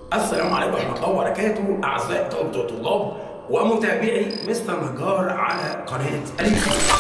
السلام عليكم ورحمة الله وبركاته أعزائي طلبة الطلاب ومتابعي مستر نجار على قناة اليوتيوب.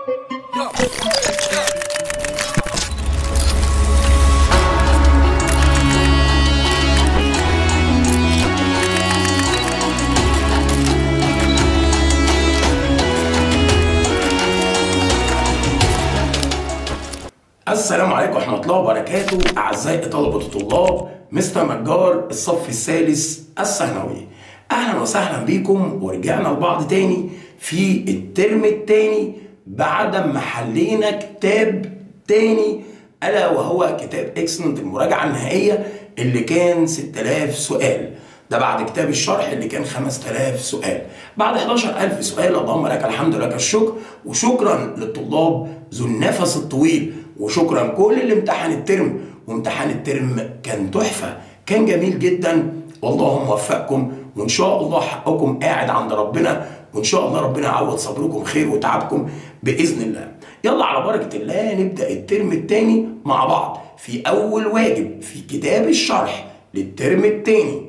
السلام عليكم ورحمة الله وبركاته أعزائي طلبة الطلاب مستر نجار الصف الثالث الثانوي أهلا وسهلا بيكم ورجعنا لبعض تاني في الترم التاني بعد ما حلينا كتاب تاني ألا وهو كتاب اكسلنت المراجعة النهائية اللي كان 6000 سؤال ده بعد كتاب الشرح اللي كان 5000 سؤال بعد 11000 سؤال اللهم لك الحمد لك الشكر وشكرا للطلاب ذو النفس الطويل وشكرا كل اللي امتحن الترم وامتحان الترم كان تحفة كان جميل جدا والله موفقكم وان شاء الله حقكم قاعد عند ربنا وان شاء الله ربنا يعوض صبركم خير وتعبكم باذن الله يلا على بركه الله نبدا الترم الثاني مع بعض في اول واجب في كتاب الشرح للترم الثاني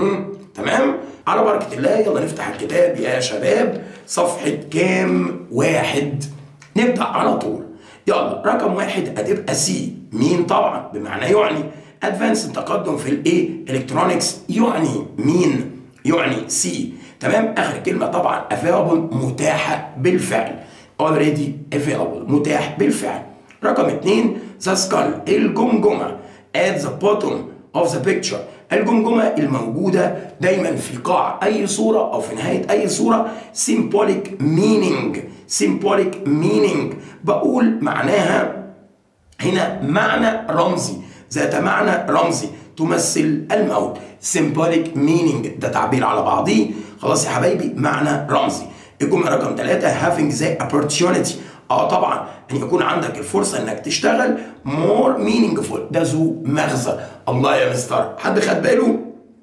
تمام على بركه الله يلا نفتح الكتاب يا شباب صفحه كام واحد نبدا على طول يلا رقم واحد هتبقى سي مين طبعا بمعنى يعني ادفانس التقدم في الايه الكترونكس يعني مين يعني سي تمام اخر كلمه طبعا available متاحه بالفعل already available متاح بالفعل رقم اثنين ذا سكال الجمجمه at the bottom of the picture الجمجمة الموجودة دايما في قاع أي صورة أو في نهاية أي صورة symbolic meaning symbolic meaning بقول معناها هنا معنى رمزي ذات معنى رمزي تمثل الموت symbolic meaning ده تعبير على بعضيه خلاص يا حبايبي معنى رمزي الجملة رقم ثلاثة having the opportunity اه طبعا ان يكون عندك الفرصه انك تشتغل more meaningful ده ذو مغزى الله يا مستر حد خد باله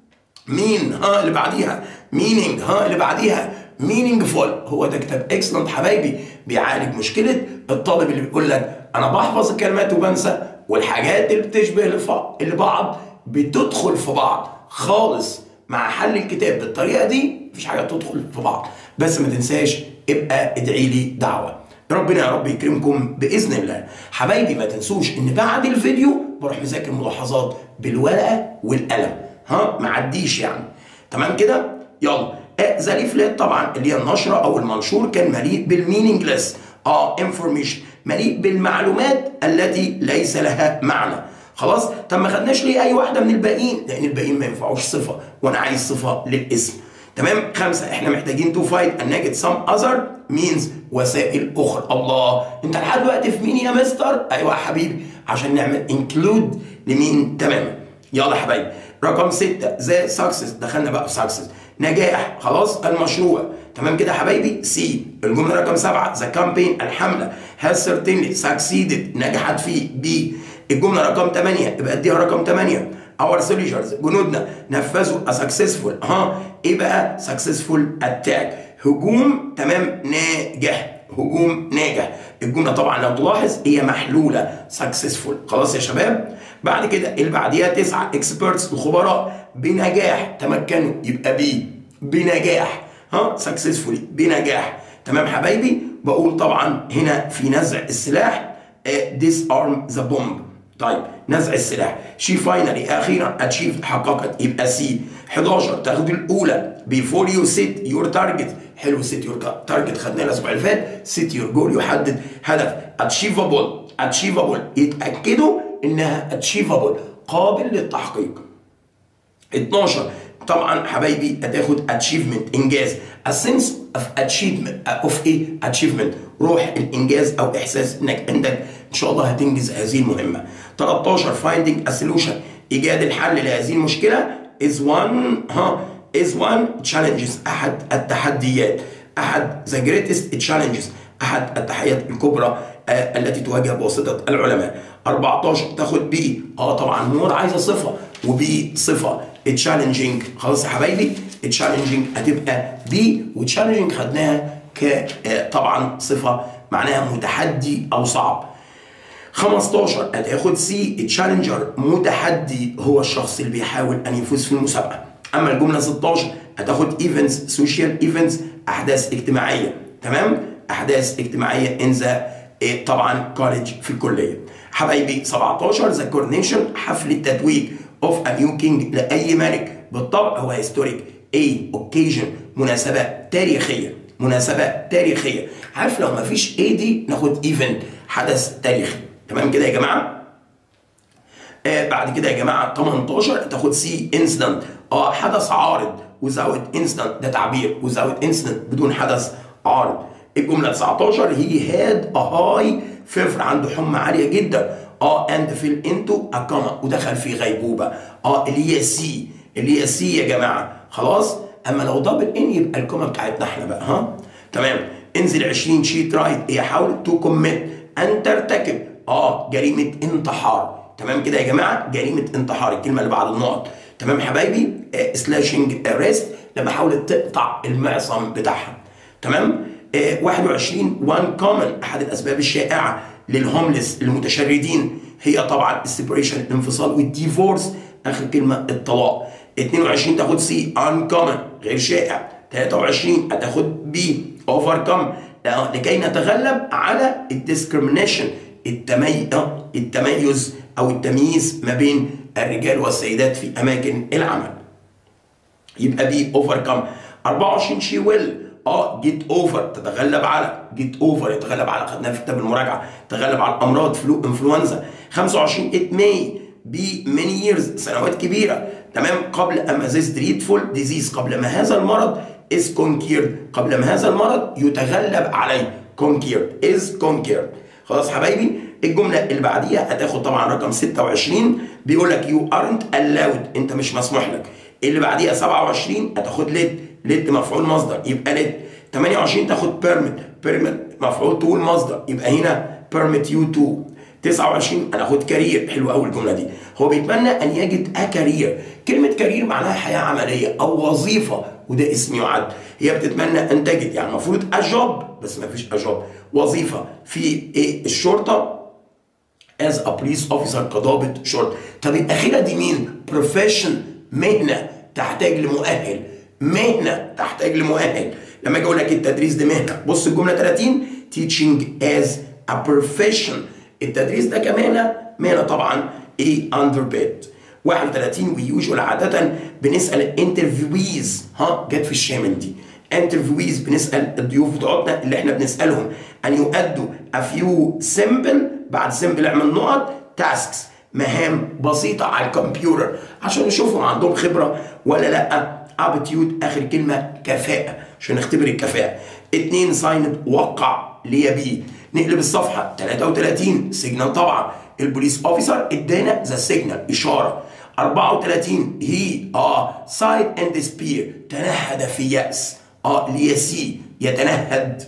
مين ها اللي بعديها meaning ها اللي بعديها meaningful هو ده كتاب اكسلنت حبايبي بيعالج مشكله الطالب اللي بيقول لك انا بحفظ الكلمات وبنسى والحاجات اللي بتشبه اللي بعض بتدخل في بعض خالص مع حل الكتاب بالطريقه دي مفيش حاجه تدخل في بعض بس ما تنساش ابقى ادعي لي دعوه ربنا يا رب يكرمكم باذن الله حبايبي ما تنسوش ان بعد الفيديو بروح مذاكر ملاحظات بالورقه والقلم ها ما عديش يعني تمام كده يلا ذا ليفلت طبعا اللي هي النشره او المنشور كان مليء بالمينينجلس اه انفورميشن مليء بالمعلومات التي ليس لها معنى خلاص طب ما خدناش ليه اي واحده من الباقيين لان الباقيين ما ينفعوش صفه وانا عايز صفه للاسم تمام خمسه احنا محتاجين تو فايند ان نجد سم اذر مينز وسائل اخرى الله انت لحد دلوقتي في مين يا مستر ايوه يا حبيبي عشان نعمل انكلود لمين تماما يلا يا حبايبي رقم ستة ذا سكسس دخلنا بقى في سكسس نجاح خلاص المشروع تمام كده يا حبايبي سي الجمله رقم سبعة ذا كامبين الحمله هاز سيرتينلي سكسيدد نجحت فيه بي الجمله رقم 8 يبقى اديها رقم 8 اور سوليجرز جنودنا نفذوا سكسسفول ها ايه بقى سكسسفول اتاك هجوم تمام ناجح هجوم ناجح الجمله طبعا لو تلاحظ هي محلوله سكسسفول خلاص يا شباب بعد كده اللي بعديها تسعه اكسبرتس الخبراء بنجاح تمكنوا يبقى بي بنجاح ها سكسسفولي بنجاح تمام حبايبي بقول طبعا هنا في نزع السلاح ديس ارم ذا بومب طيب نزع السلاح شي فاينلي اخيرا اتشيف حققت يبقى سي 11 تاخد الاولى بيفور يو سيت يور تارجت حلو سيت يور تارجت خدناه الاسبوع اللي فات سيت يور جول يحدد هدف اتشيفابل اتشيفابل يتاكدوا انها اتشيفابل قابل للتحقيق 12 طبعا حبايبي هتاخد اتشيفمنت انجاز السنس اوف اتشيفمنت اوف ايه اتشيفمنت روح الانجاز او احساس انك عندك ان شاء الله هتنجز هذه المهمه 13 فايندينج ا سولوشن ايجاد الحل لهذه المشكله از وان ها از وان تشالنجز احد التحديات احد ذا جريتست تشالنجز احد التحديات الكبرى آه التي تواجه بواسطه العلماء 14 تاخد بي اه طبعا مور عايزه صفه وبي صفه تشالنجينج خلاص يا حبايبي تشالنجينج هتبقى بي وتشالنجينج خدناها ك طبعا صفه معناها متحدي او صعب 15 هتاخد سي تشالنجر متحدي هو الشخص اللي بيحاول ان يفوز في المسابقه اما الجمله 16 هتاخد ايفنتس سوشيال ايفنتس احداث اجتماعيه تمام احداث اجتماعيه ان ذا طبعا كوليدج في الكليه حبايبي 17 ذا كورنيشن حفل التتويج اوف ا نيو كينج لاي ملك بالطبع هو هيستوريك اي اوكيجن مناسبه تاريخيه مناسبه تاريخيه عارف لو ما فيش اي دي ناخد ايفنت حدث تاريخي تمام كده يا جماعه آه بعد كده يا جماعه 18 تاخد سي انسيدنت اه حدث عارض without incident ده تعبير without incident بدون حدث عارض الجمله 19 هي هاد ا هاي فيفر عنده حمى عاليه جدا اه اند فيل انتو ا كوما ودخل في غيبوبه اه اللي هي سي اللي هي سي يا جماعه خلاص اما لو دبل ان يبقى الكوما بتاعتنا احنا بقى ها تمام انزل 20 شيت رايت هي حاول تو كوميت ان ترتكب اه جريمه انتحار تمام كده يا جماعه جريمه انتحار الكلمه اللي بعد النقط تمام حبايبي آه سلاشنج ريست لما حاولت تقطع المعصم بتاعها تمام آه 21 وان كومن احد الاسباب الشائعه للهوملس المتشردين هي طبعا السيبريشن الانفصال والديفورس اخر كلمه الطلاق 22 تاخد سي ان كومن غير شائع 23 هتاخد بي اوفر كم لكي نتغلب على الديسكريميشن التمي... التميز او التمييز ما بين الرجال والسيدات في اماكن العمل يبقى بي اوفر كم 24 شي ويل اه جيت اوفر تتغلب على جيت اوفر يتغلب على خدناها في كتاب المراجعه تتغلب على الامراض فلو انفلونزا 25 ات ماي بي ماني ييرز سنوات كبيره تمام قبل اما ذيس دريدفول ديزيز قبل ما هذا المرض از كونكيرد قبل ما هذا المرض يتغلب عليه كونكيرد از كونكيرد خلاص حبايبي الجمله اللي بعديها هتاخد طبعا رقم 26 بيقول لك يو ارنت الاود انت مش مسموح لك اللي بعديها 27 هتاخد ليد ليد مفعول مصدر يبقى ليد 28 تاخد بيرميت بيرميت مفعول طول مصدر يبقى هنا بيرميت يو تو 29 هناخد كارير حلو قوي الجمله دي هو بيتمنى ان يجد اكارير كلمه كارير معناها حياه عمليه او وظيفه وده اسم يعد هي بتتمنى ان تجد يعني المفروض اجوب بس ما فيش اجوب وظيفه في ايه الشرطه as a police officer كضابط شرطه طب الاخيره دي مين بروفيشن مهنه تحتاج لمؤهل مهنه تحتاج لمؤهل لما اجي اقول لك التدريس دي مهنه بص الجمله 30 teaching as a profession التدريس ده كمهنه مهنه طبعا ايه اندر بيد 31 ويوجوال عاده بنسال انترفيويز ها جت في الشامل دي انترفيويز بنسال الضيوف بتوعنا اللي احنا بنسالهم ان يؤدوا a few simple بعد simple اعمل نقط تاسكس مهام بسيطه على الكمبيوتر عشان نشوفهم عندهم خبره ولا لا ابتيود اخر كلمه كفاءه عشان نختبر الكفاءه اتنين سايند وقع ليا بيه نقلب الصفحه 33 سيجنال طبعا البوليس اوفيسر ادانا ذا سيجنال اشاره 34 هي اه سايد اند سبير تنهد في يأس اه ليسي يتنهد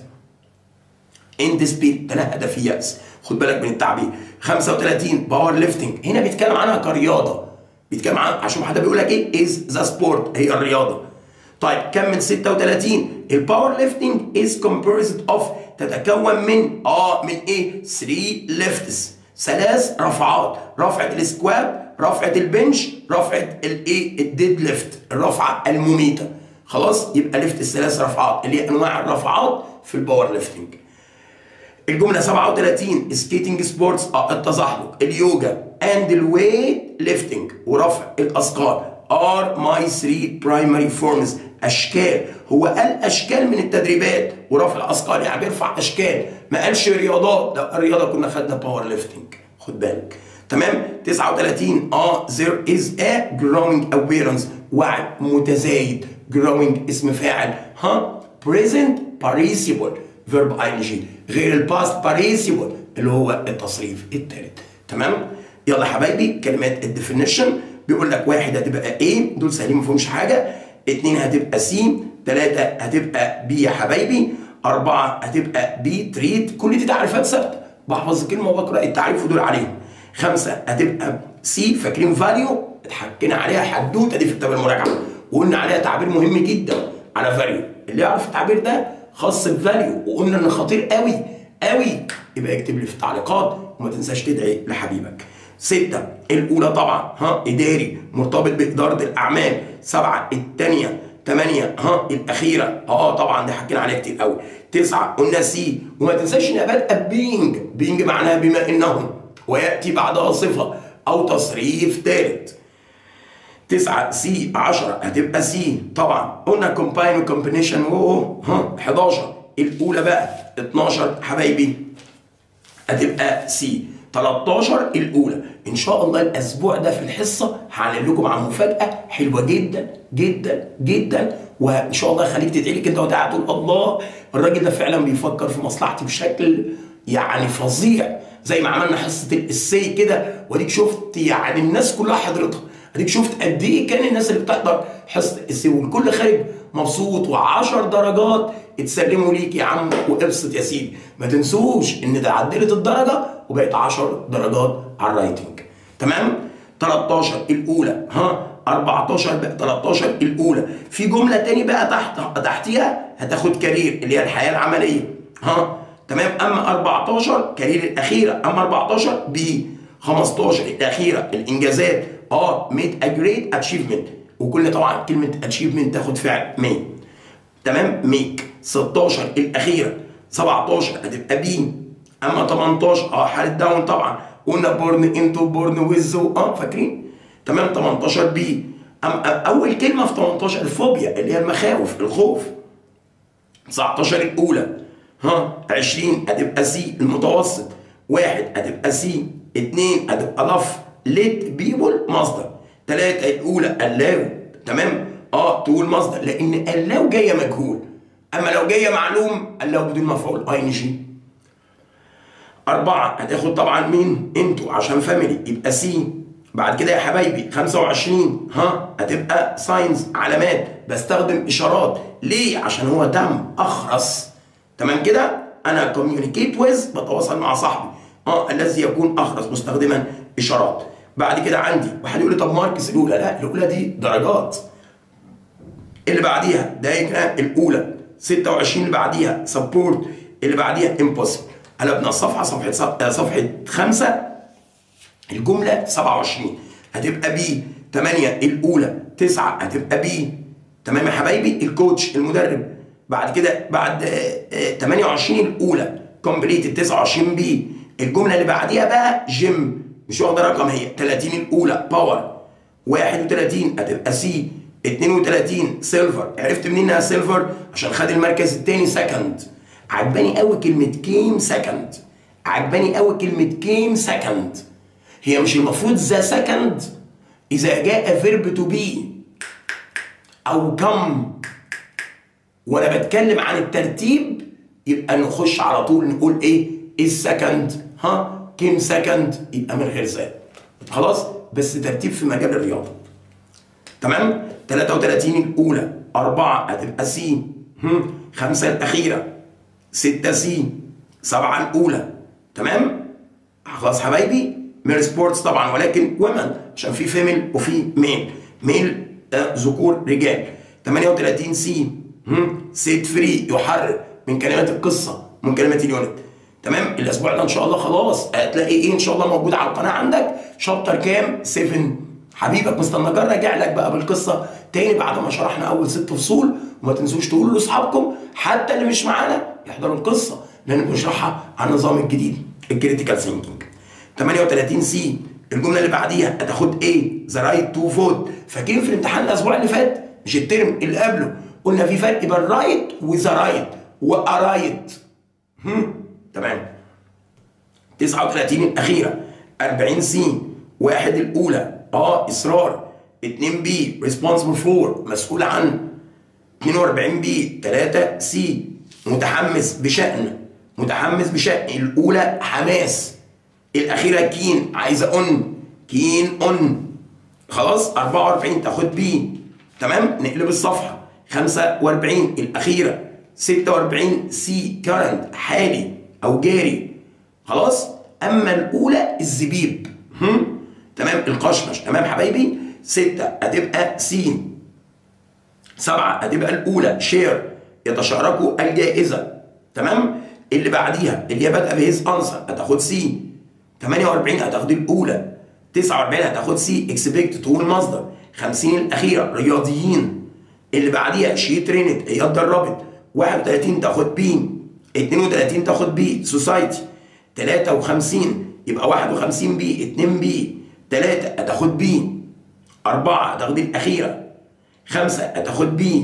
اند سبير تنهد في يأس خد بالك من التعبير 35 باور ليفتنج هنا بيتكلم عنها كرياضه بيتكلم عن عشان حد بيقول لك ايه از ذا سبورت هي الرياضه طيب كمل 36 الباور ليفتنج از كومبوزد اوف تتكون من اه من ايه 3 ليفتس ثلاث رفعات رفعه السكوات رفعه البنش رفعه الايه الديد ليفت الرفعه المميته خلاص يبقى ليفت الثلاث رفعات اللي هي انواع الرفعات في الباور ليفتنج الجمله 37 سكيتنج سبورتس اه التزحلق اليوجا اند الويت ليفتنج ورفع الاثقال ار ماي 3 برايمري فورمز اشكال هو قال اشكال من التدريبات ورفع اثقال يعني بيرفع اشكال ما قالش رياضات لو الرياضه كنا خدنا باور ليفتنج خد بالك تمام 39 اه there is a growing awareness وعي متزايد growing اسم فاعل ها present participle verb ing غير الباست participle اللي هو التصريف الثالث تمام يلا حبايبي كلمات الديفينيشن بيقول لك واحد هتبقى ايه دول سهلين ما فيهمش حاجه اتنين هتبقى سي ثلاثة هتبقى بي يا حبايبي أربعة هتبقى بي تريد كل دي تعريفات ثابتة بحفظ الكلمة وبقرأ التعريف ودول عليهم خمسة هتبقى سي فاكرين فاليو اتحكينا عليها حدوتة دي في كتاب المراجعة وقلنا عليها تعبير مهم جدا على فاليو اللي يعرف التعبير ده خاص بفاليو وقلنا ان خطير قوي قوي يبقى يكتب لي في التعليقات وما تنساش تدعي لحبيبك ستة الأولى طبعا ها إداري مرتبط بإدارة الأعمال سبعة الثانية ثمانية ها الأخيرة اه طبعا دي حكينا عليها كتير قوي تسعة قلنا سي وما تنساش إنها بادئة بينج بينج معناها بما إنهم ويأتي بعدها صفة أو تصريف ثالث تسعة سي 10 هتبقى سي طبعا قلنا كومباين وكومبينيشن و ها 11 الأولى بقى 12 حبايبي هتبقى سي 13 الاولى ان شاء الله الاسبوع ده في الحصه هعلن لكم عن مفاجاه حلوه جدا جدا جدا وان شاء الله خليك تدعي لي كده وتقعد تقول الله الراجل ده فعلا بيفكر في مصلحتي بشكل يعني فظيع زي ما عملنا حصه الاسي كده واديك شفت يعني الناس كلها حضرتها اديك شفت قد ايه كان الناس اللي بتحضر حصه الاسي والكل خارج مبسوط و10 درجات اتسلموا ليك يا عم وابسط يا سيدي ما تنسوش ان ده عدلت الدرجه وبقت 10 درجات على الرايتنج تمام 13 الاولى ها 14 بقى 13 الاولى في جمله تاني بقى تحت تحتيها هتاخد كارير اللي هي الحياه العمليه ها تمام اما 14 كارير الاخيره اما 14 ب 15 الاخيره الانجازات اه ميد ا جريت اتشيفمنت وكل طبعا كلمه اتشيفمنت تاخد فعل ميد تمام ميك 16 الاخيره 17 هتبقى بي اما 18 اه حاله داون طبعا قلنا بورن انتو بورن ويز اه فاكرين تمام 18 بي أم اول كلمه في 18 الفوبيا اللي هي المخاوف الخوف 19 الاولى ها 20 هتبقى سي المتوسط واحد هتبقى سي اثنين هتبقى لف ليت بيبول مصدر ثلاثة الأولى اللاو تمام اه تقول مصدر لأن اللاو جاية مجهول أما لو جاية معلوم اللاو بدون مفعول اي ان جي أربعة هتاخد طبعا مين؟ انتوا عشان فاميلي يبقى سي بعد كده يا حبايبي 25 ها هتبقى ساينز علامات بستخدم اشارات ليه؟ عشان هو تم اخرس تمام كده؟ انا كوميونيكيت ويز بتواصل مع صاحبي اه الذي يكون اخرس مستخدما اشارات بعد كده عندي واحد يقول لي طب ماركس الاولى لا الاولى دي درجات اللي بعديها دايجرام الاولى 26 اللي بعديها سبورت اللي بعديها امبوسيبل قلبنا الصفحه صفحه صفحه 5 الجمله 27 هتبقى بي 8 الاولى 9 هتبقى بي تمام يا حبايبي الكوتش المدرب بعد كده بعد 28 الاولى كومبليت ال 29 بي الجمله اللي بعديها بقى جيم مش واخده رقم هي 30 الاولى باور 31 هتبقى سي 32 سيلفر عرفت منين انها سيلفر عشان خد المركز الثاني سكند عجباني قوي كلمه كيم سكند عجباني قوي كلمه كيم سكند هي مش المفروض ذا سكند اذا جاء فيرب تو بي او كم وانا بتكلم عن الترتيب يبقى نخش على طول نقول ايه السكند ها كم سكند يبقى من غير ذات خلاص بس ترتيب في مجال الرياضه تمام 33 الاولى 4 هتبقى سي هم. خمسة الأخيرة ستة سي سبعة الأولى تمام خلاص حبايبي ميل سبورتس طبعا ولكن ومن عشان في فيميل وفي ميل ميل آه ذكور رجال 38 سي سيت فري يحرر من كلمات القصة من كلمات اليونت تمام الاسبوع ده ان شاء الله خلاص هتلاقي ايه ان شاء الله موجود على القناه عندك شابتر كام 7 حبيبك مستر نجار راجع لك بقى بالقصه تاني بعد ما شرحنا اول ست فصول وما تنسوش تقولوا لاصحابكم حتى اللي مش معانا يحضروا القصه لان بنشرحها على النظام الجديد الكريتيكال ثينكينج 38 سي الجمله اللي بعديها هتاخد ايه ذا رايت تو فوت فاكرين في الامتحان الاسبوع اللي فات مش الترم اللي قبله قلنا في فرق بين رايت وذا رايت وارايت تمام 39 الاخيره 40 سي واحد الاولى اه اصرار 2 بي ريسبونسبل فور مسؤول عن 42 بي 3 سي متحمس بشأن متحمس بشأن الاولى حماس الاخيره كين عايزه اون كين اون خلاص 44 تاخد بي تمام نقلب الصفحه 45 الاخيره 46 سي كارنت حالي او جاري خلاص اما الاولى الزبيب هم؟ تمام القشمش تمام حبايبي ستة هتبقى سين سبعة هتبقى الأولى شير يتشاركوا الجائزة تمام اللي بعديها اللي هي بادئة بهيز أنسر هتاخد سي 48 هتاخد الاولى 49 هتاخد سي اكسبكت طول المصدر 50 الاخيره رياضيين اللي بعديها شي ترينت هي اتدربت 31 تاخد بي 32 تاخد بي سوسايتي 53 يبقى 51 بي 2 بي 3 هتاخد بي 4 هتاخد الاخيره 5 هتاخد بي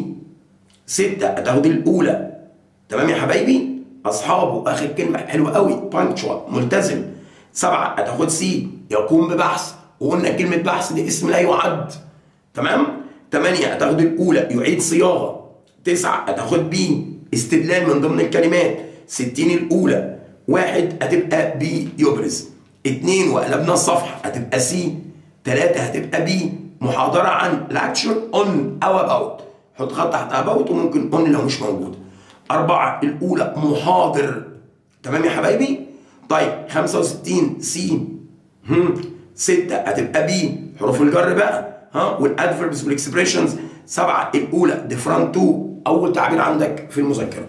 6 هتاخد الاولى تمام يا حبايبي اصحابه اخر كلمه حلوه قوي بانكشوال ملتزم سبعه هتاخد سي يقوم ببحث وقلنا كلمه بحث دي اسم لا يعد تمام ثمانيه هتاخد الاولى يعيد صياغه تسعه هتاخد بي استدلال من ضمن الكلمات 60 الاولى واحد هتبقى بي يبرز اتنين وقلبنا الصفحه هتبقى سي ثلاثه هتبقى بي محاضره عن لاكتشر اون او اباوت حط خط تحت اباوت وممكن اون لو مش موجود أربعة الأولى محاضر تمام يا حبايبي؟ طيب 65 سي هم ستة هتبقى بي حروف الجر بقى ها والادفربس والاكسبريشنز سبعة الأولى ديفرنت تو أول تعبير عندك في المذكرة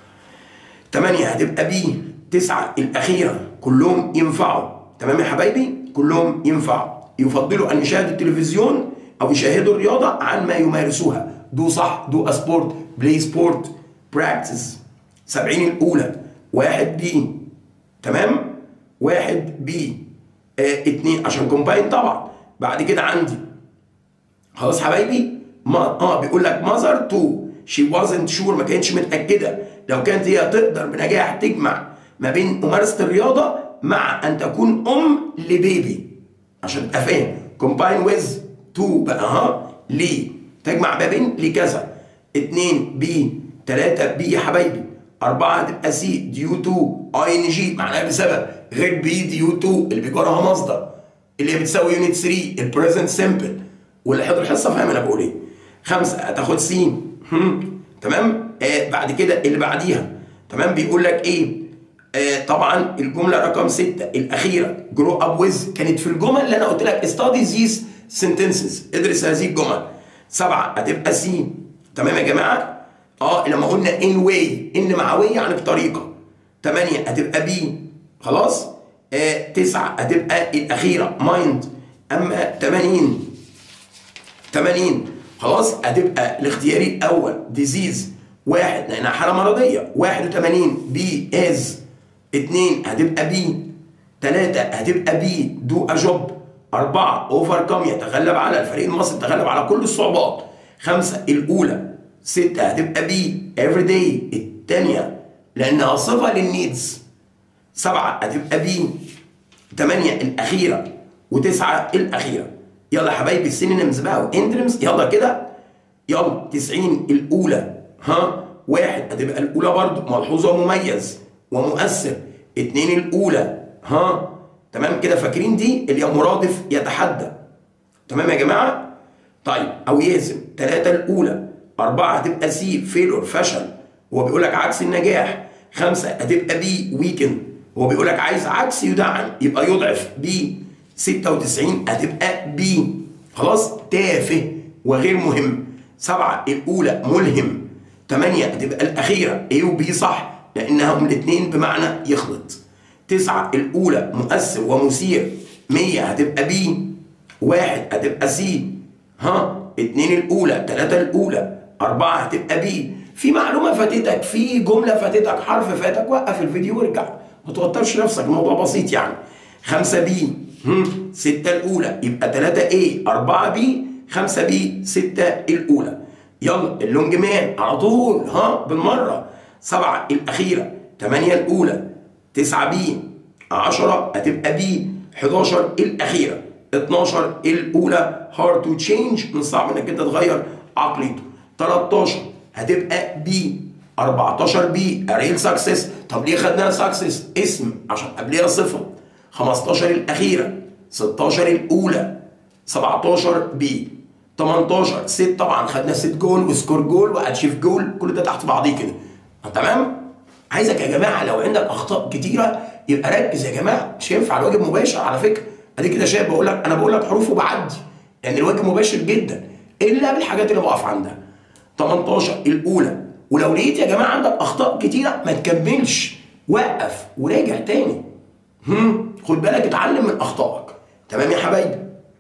ثمانية هتبقى بي تسعة الأخيرة كلهم ينفعوا تمام يا حبايبي؟ كلهم ينفعوا يفضلوا أن يشاهدوا التلفزيون أو يشاهدوا الرياضة عن ما يمارسوها دو صح دو سبورت بلاي سبورت براكتس 70 الاولى واحد بي تمام واحد بي آه اتنين عشان كومباين طبعا بعد كده عندي خلاص حبايبي ما اه بيقول لك ماذر تو شي وازنت شور ما كانتش متاكده لو كانت هي تقدر بنجاح تجمع ما بين ممارسه الرياضه مع ان تكون ام لبيبي عشان تبقى فاهم كومباين ويز تو بقى ها ليه تجمع ما بين لكذا اتنين بي ثلاثة بي يا حبايبي أربعة هتبقى سي ديو تو اي ان جي معناها بسبب غير بي ديو تو اللي بيجرها مصدر اللي هي بتساوي يونت 3 البريزنت سمبل واللي حضر الحصه فاهم انا بقول ايه خمسه هتاخد سي تمام آه بعد كده اللي بعديها تمام بيقول لك ايه آه طبعا الجمله رقم ستة الاخيره جرو اب ويز كانت في الجمل اللي انا قلت لك ستادي ذيس سنتنسز ادرس هذه الجمل سبعه هتبقى سي تمام يا جماعه اه لما قلنا ان واي ان معويه يعني بطريقه 8 هتبقى بي خلاص آه 9 هتبقى الاخيره مايند اما 80 80 خلاص هتبقى الاختياري الاول ديزيز واحد لانها حاله مرضيه 81 بي از 2 هتبقى بي 3 هتبقى بي دو ا جوب 4 اوفر كم يتغلب على الفريق المصري يتغلب على كل الصعوبات خمسة الأولى ستة هتبقى بي every day التانية لأنها صفة للنيدز سبعة هتبقى بي تمانية الأخيرة وتسعة الأخيرة يلا يا حبايبي السينونيمز بقى وانترمز يلا كده يلا 90 الأولى ها واحد هتبقى الأولى برضو ملحوظة ومميز ومؤثر اتنين الأولى ها تمام كده فاكرين دي اللي هي مرادف يتحدى تمام يا جماعة طيب أو يهزم ثلاثة الأولى أربعة هتبقى سي فيلور فشل هو بيقول لك عكس النجاح خمسة هتبقى بي ويكن هو بيقول لك عايز عكس يدعم يبقى يضعف بي 96 هتبقى بي خلاص تافه وغير مهم سبعة الأولى ملهم ثمانية هتبقى الأخيرة A وبي صح لأنهم الاثنين بمعنى يخلط تسعة الأولى مؤثر ومثير مية هتبقى بي واحد هتبقى سي ها اتنين الأولى تلاتة الأولى أربعة هتبقى بي في معلومة فاتتك في جملة فاتتك حرف فاتك وقف الفيديو وارجع ما توترش نفسك الموضوع بسيط يعني خمسة بي هم. ستة الأولى يبقى تلاتة A أربعة بي خمسة بي ستة الأولى يلا اللونج مان على طول ها بالمرة سبعة الأخيرة تمانية الأولى تسعة بي عشرة هتبقى بي 11 الأخيرة 12 الأولى هارد تو تشينج من صعب إنك أنت تغير عقليته 13 هتبقى بي 14 بي ريل سكسس طب ليه خدناها سكسس اسم عشان قبلها صفة 15 الأخيرة 16 الأولى 17 بي 18 ست طبعا خدنا ست جول وسكور جول واتشيف جول كل ده تحت بعضيه كده تمام عايزك يا جماعه لو عندك اخطاء كتيره يبقى ركز يا جماعه مش هينفع الواجب مباشر على فكره ادي كده شايف بقول لك انا بقول لك حروف وبعدي لان الواجب مباشر جدا الا بالحاجات اللي بقف عندها 18 الاولى ولو لقيت يا جماعه عندك اخطاء كتيره ما تكملش وقف وراجع تاني هم خد بالك اتعلم من اخطائك تمام يا حبايبي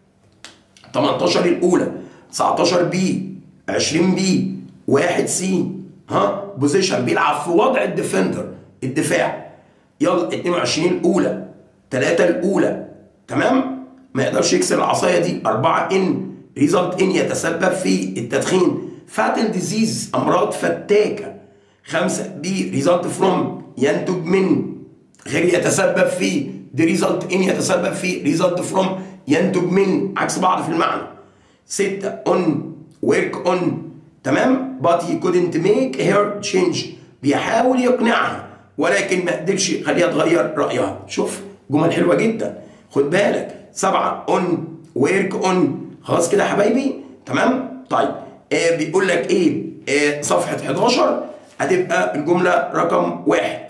18 الاولى 19 بي 20 بي 1 سي ها بوزيشن بيلعب في وضع الديفندر الدفاع يلا 22 الاولى 3 الاولى تمام ما يقدرش يكسر العصايه دي 4 ان ريزلت ان يتسبب في التدخين فاتل ديزيز امراض فتاكه 5 بي ريزلت فروم ينتج من غير يتسبب في دي ريزلت ان يتسبب في ريزلت فروم ينتج من عكس بعض في المعنى 6 اون ورك اون تمام but he couldn't make her change بيحاول يقنعها ولكن ما قدرش يخليها تغير رايها شوف جمل حلوه جدا خد بالك سبعه اون ورك اون خلاص كده يا حبايبي تمام طيب آه بيقول لك ايه آه صفحه 11 هتبقى الجمله رقم واحد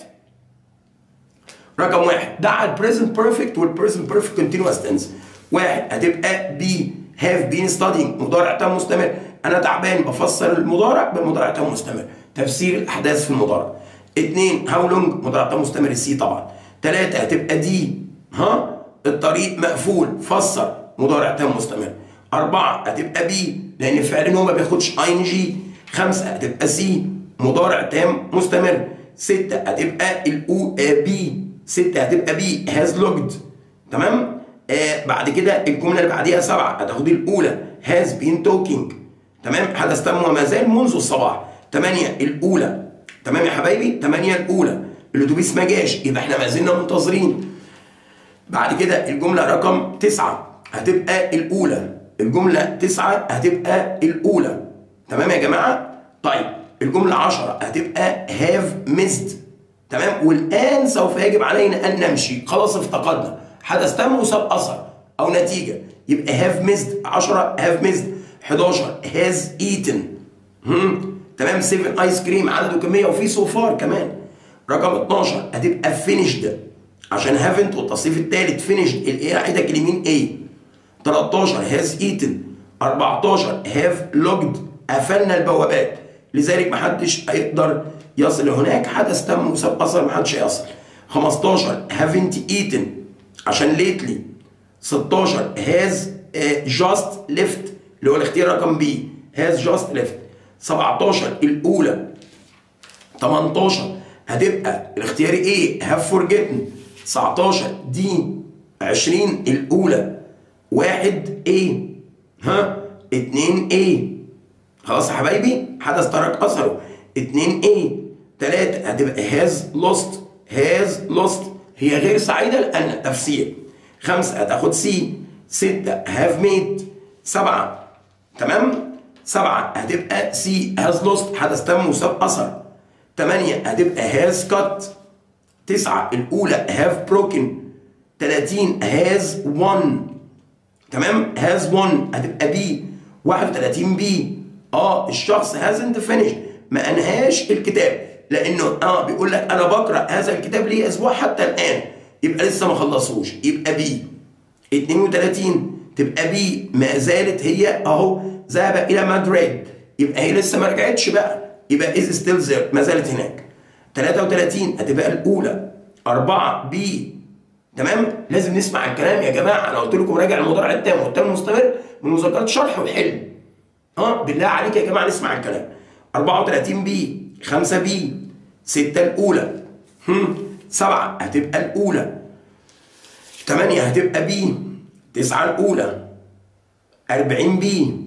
رقم واحد ده على البريزنت بيرفكت والبريزنت بيرفكت كونتينوس تنس واحد هتبقى بي هاف بين ستادينج مضارع تام مستمر انا تعبان بفسر المضارع بالمضارع تام مستمر تفسير الاحداث في المضارع اثنين هاو لونج مضارع تام مستمر السي طبعا ثلاثة هتبقى دي ها الطريق مقفول فسر مضارع تام مستمر أربعة هتبقى بي لأن الفعل إن هو ما بياخدش أي إن جي خمسة هتبقى سي مضارع تام مستمر ستة هتبقى الأو آه بي ستة هتبقى بي هاز لوجد تمام آه بعد كده الجملة اللي بعديها سبعة هتاخد الأولى هاز بين توكينج تمام حدث تم وما زال منذ الصباح ثمانية الأولى تمام يا حبايبي ثمانية الأولى الأتوبيس ما جاش يبقى احنا ما زلنا منتظرين بعد كده الجملة رقم تسعة هتبقى الأولى الجملة تسعة هتبقى الأولى تمام يا جماعة؟ طيب الجملة عشرة هتبقى have missed تمام والآن سوف يجب علينا أن نمشي خلاص افتقدنا حدث تم وساب أثر أو نتيجة يبقى have missed 10 have missed 11 has eaten هم. تمام 7 ايس كريم عنده كمية وفي سوفار كمان رقم 12 هتبقى finished عشان هافنت والتصريف الثالث finished الايه عيدك اليمين ايه 13 has eaten 14 have logged قفلنا البوابات لذلك محدش هيقدر يصل هناك حدث تم وساب اثر محدش هيصل 15 haven't eaten عشان lately 16 has uh, just left اللي هو الاختيار رقم بي has just left 17 الاولى 18 هتبقى الاختيار ايه have forgotten 19 دي 20 الاولى واحد ايه ها اتنين ايه خلاص يا حبايبي حدث ترك اثره اتنين ايه تلاتة هتبقى هاز لوست هاز لوست هي غير سعيدة لأن تفسير خمسة هتاخد سي ستة هاف ميد سبعة تمام سبعة هتبقى سي هاز لوست حدث تم وساب أثر تمانية هتبقى هاز كات تسعة الأولى هاف بروكن 30 هاز وان تمام هاز وان هتبقى بي 31 بي اه الشخص هازنت فينيش ما انهاش الكتاب لانه اه بيقول لك انا بقرا هذا الكتاب لي اسبوع حتى الان يبقى لسه ما خلصوش يبقى بي 32 تبقى بي ما زالت هي اهو ذهب الى مدريد يبقى هي لسه ما رجعتش بقى يبقى از ستيل زير ما زالت هناك 33 هتبقى الاولى 4 بي تمام لازم نسمع الكلام يا جماعه انا قلت لكم راجع المضارع التام والتام المستمر من مذاكرات شرح وحل اه بالله عليك يا جماعه نسمع الكلام 34 بي 5 بي 6 الاولى هم 7 هتبقى الاولى 8 هتبقى بي 9 الاولى 40 بي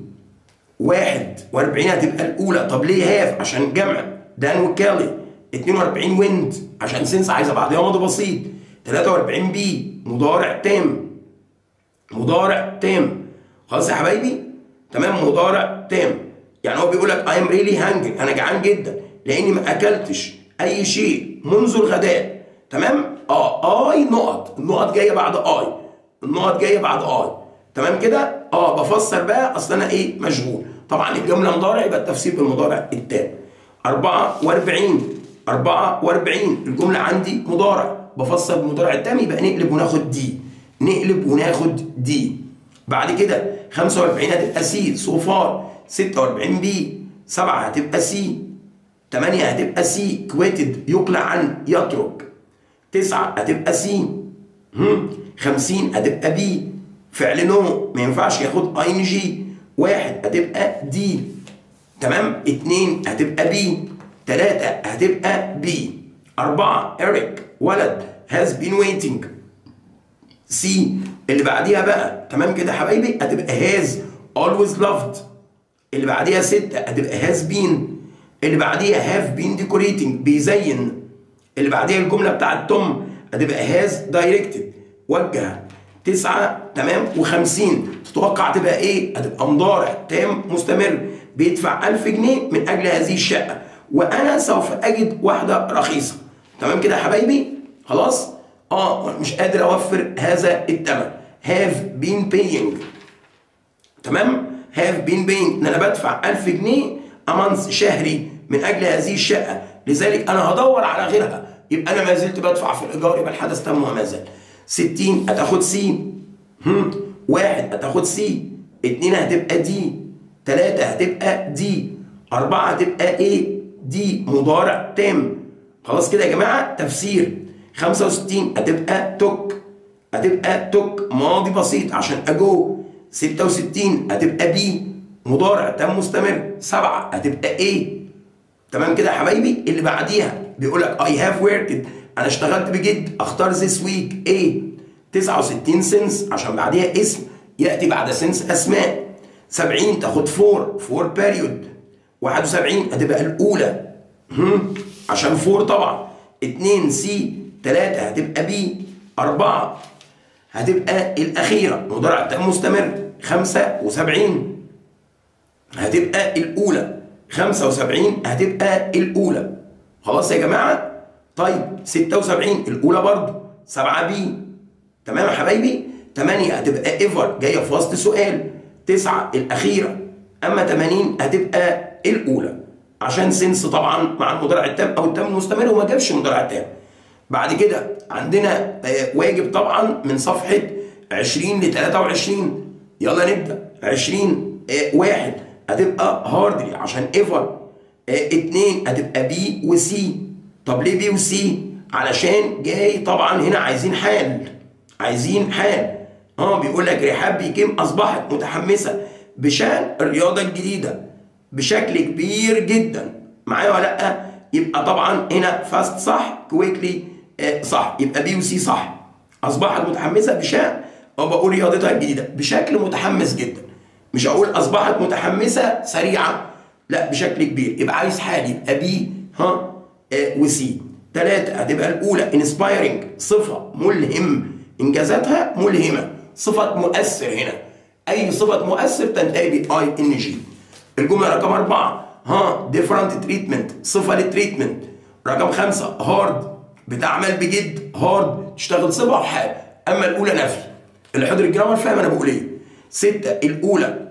41 هتبقى الاولى طب ليه هاف عشان جمع دان وكالي 42 ويند عشان سنس عايزه بعدها ماضي بسيط 43 بي مضارع تام مضارع تام خلاص يا حبايبي تمام مضارع تام يعني هو بيقول لك اي ام ريلي هانجر انا جعان جدا لاني ما اكلتش اي شيء منذ الغداء تمام اه اي نقط النقط جايه بعد اي النقط جايه بعد اي تمام كده اه بفسر بقى اصل انا ايه مشغول طبعا الجمله مضارع يبقى التفسير بالمضارع التام 44 44 الجمله عندي مضارع بفسر بالمضارع التام يبقى نقلب وناخد دي نقلب وناخد دي بعد كده 45 هتبقى سي صفار 46 بي 7 هتبقى سي 8 هتبقى سي كويتد يقلع عن يترك 9 هتبقى سي هم 50 هتبقى بي فعل نو ما ينفعش ياخد اي ان جي واحد هتبقى دي تمام اتنين هتبقى بي تلاتة هتبقى بي أربعة إريك ولد has been waiting سي اللي بعديها بقى تمام كده يا حبايبي هتبقى has always loved اللي بعديها ستة هتبقى has been اللي بعديها have been decorating بيزين اللي بعديها الجملة بتاعت توم هتبقى has directed وجه تسعة تمام وخمسين تتوقع تبقى ايه؟ هتبقى مضارع تام مستمر بيدفع ألف جنيه من أجل هذه الشقة وأنا سوف أجد واحدة رخيصة تمام كده يا حبايبي؟ خلاص؟ اه مش قادر أوفر هذا الثمن have been paying تمام؟ have been paying ان انا بدفع 1000 جنيه امانس شهري من اجل هذه الشقه لذلك انا هدور على غيرها يبقى انا ما زلت بدفع في الايجار يبقى الحدث تم وما زال 60 هتاخد سي هم واحد هتاخد سي اتنين هتبقى دي تلاتة هتبقى دي أربعة هتبقى ايه دي مضارع تام خلاص كده يا جماعة تفسير 65 هتبقى توك هتبقى توك ماضي بسيط عشان اجو 66 هتبقى بي مضارع تام مستمر سبعة هتبقى ايه تمام كده يا حبايبي اللي بعديها بيقول لك اي هاف وركد انا اشتغلت بجد اختار ذيس ويك ايه 69 سنس عشان بعديها اسم ياتي بعد سنس اسماء 70 تاخد فور فور بيريود 71 هتبقى الاولى هم عشان فور طبعا 2 سي 3 هتبقى بي 4 هتبقى الأخيرة مضارع تام مستمر 75 هتبقى الأولى 75 هتبقى الأولى خلاص يا جماعة طيب 76 الأولى برضه 7 بي تمام يا حبايبي 8 هتبقى ايفر جاية في وسط سؤال 9 الأخيرة أما 80 هتبقى الأولى عشان سنس طبعا مع المضارع التام أو التام المستمر وما جابش المضارع التام بعد كده عندنا واجب طبعا من صفحة 20 ل 23 يلا نبدأ 20 واحد هتبقى هاردلي عشان ايفر اتنين هتبقى بي وسي طب ليه بي وسي علشان جاي طبعا هنا عايزين حال عايزين حال اه بيقول لك رحاب بيكيم اصبحت متحمسه بشان الرياضه الجديده بشكل كبير جدا معايا ولا لا يبقى طبعا هنا فاست صح كويكلي صح يبقى بي وسي صح اصبحت متحمسه بشان او بقول رياضتها الجديده بشكل متحمس جدا مش هقول اصبحت متحمسه سريعه لا بشكل كبير يبقى عايز حال يبقى بي ها آه وسي ثلاثة هتبقى الأولى انسبايرنج صفة ملهم إنجازاتها ملهمة صفة مؤثر هنا أي صفة مؤثر تنتهي بأي إن جي الجملة رقم أربعة ها ديفرنت تريتمنت صفة للتريتمنت رقم خمسة هارد بتعمل بجد هارد تشتغل صفة وحال أما الأولى نفي اللي حضر الجرامر فاهم أنا بقول إيه ستة الأولى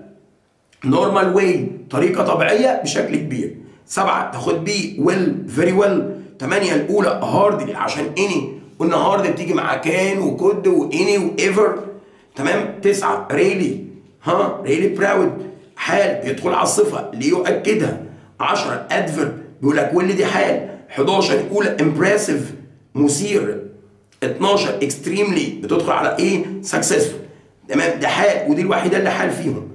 نورمال واي طريقة طبيعية بشكل كبير سبعة تاخد بي ويل فيري ويل ثمانية الأولى هارد عشان اني قلنا هارد بتيجي مع كان وكود واني وايفر تمام تسعة ريلي ها ريلي براود حال بيدخل على الصفة ليؤكدها 10 ادفرب بيقول لك واللي دي حال 11 الأولى امبرسيف مثير 12 اكستريملي بتدخل على ايه سكسسفول تمام ده حال ودي الوحيدة اللي حال فيهم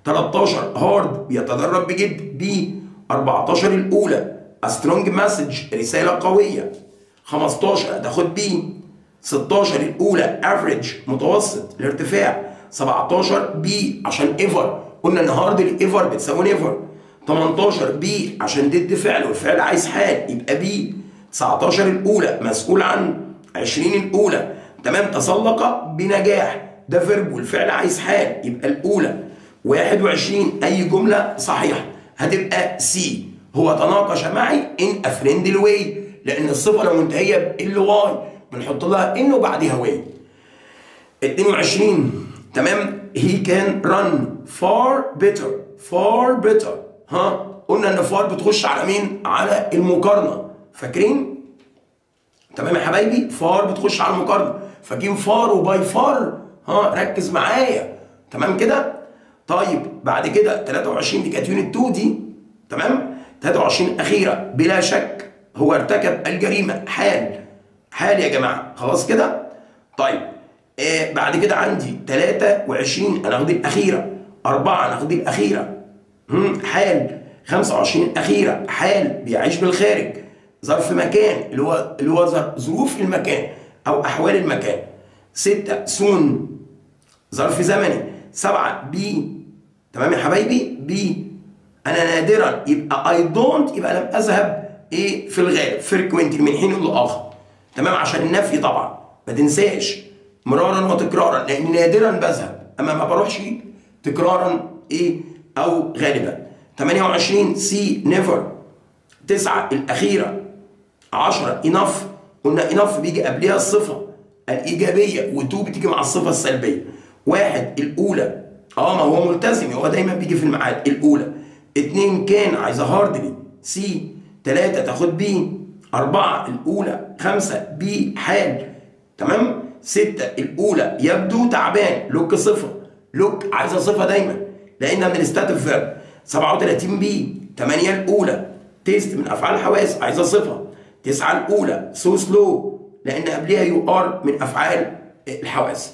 13 هارد بيتدرب بجد بي 14 الأولى سترونج مسج رسالة قوية 15 هتاخد بي 16 الأولى افريج متوسط الارتفاع 17 بي عشان ايفر قلنا ان هارد الايفر بتساوي نيفر 18 بي عشان ضد فعل والفعل عايز حال يبقى بي 19 الأولى مسؤول عن 20 الأولى تمام تسلق بنجاح ده فيرب والفعل عايز حال يبقى الأولى 21 أي جملة صحيحة هتبقى سي هو تناقش معي ان افريندلي واي لان الصفه لو منتهيه بال واي بنحط لها ان وبعديها واي 22 تمام هي كان رن فار بيتر فار بيتر ها قلنا ان فار بتخش على مين على المقارنه فاكرين تمام يا حبايبي فار بتخش على المقارنه فاكرين فار وباي فار ها ركز معايا تمام كده طيب بعد كده 23 دي كانت يونت 2 دي تمام 23 أخيرة بلا شك هو ارتكب الجريمة حال حال يا جماعة خلاص كده طيب آه بعد كده عندي 23 انا اخد الاخيره 4 انا اخد الاخيره هم، حال 25 اخيره حال بيعيش بالخارج ظرف مكان اللي هو اللي هو ظر- ظروف المكان او احوال المكان 6 سون ظرف زمني سبعة بي تمام يا حبايبي بي انا نادرا يبقى اي دونت يبقى لم اذهب ايه في الغالب فريكوينتلي من حين لاخر تمام عشان النفي طبعا ما تنساش مرارا وتكرارا لان نادرا بذهب اما ما بروحش تكرارا ايه او غالبا 28 سي نيفر تسعة الأخيرة 10 انف قلنا انف بيجي قبلها الصفة الإيجابية وتو بتيجي مع الصفة السلبية واحد الأولى اه ما هو ملتزم هو دايما بيجي في الميعاد الأولى اتنين كان عايزة هاردلي سي تلاتة تاخد بي أربعة الأولى خمسة بي حال تمام ستة الأولى يبدو تعبان لوك صفة لوك عايزة صفة دايما لأنها من الستاتيف فيرب 37 بي 8 الأولى تيست من أفعال الحواس عايزة صفة 9 الأولى سو سلو لأن قبلها يو ار من أفعال الحواس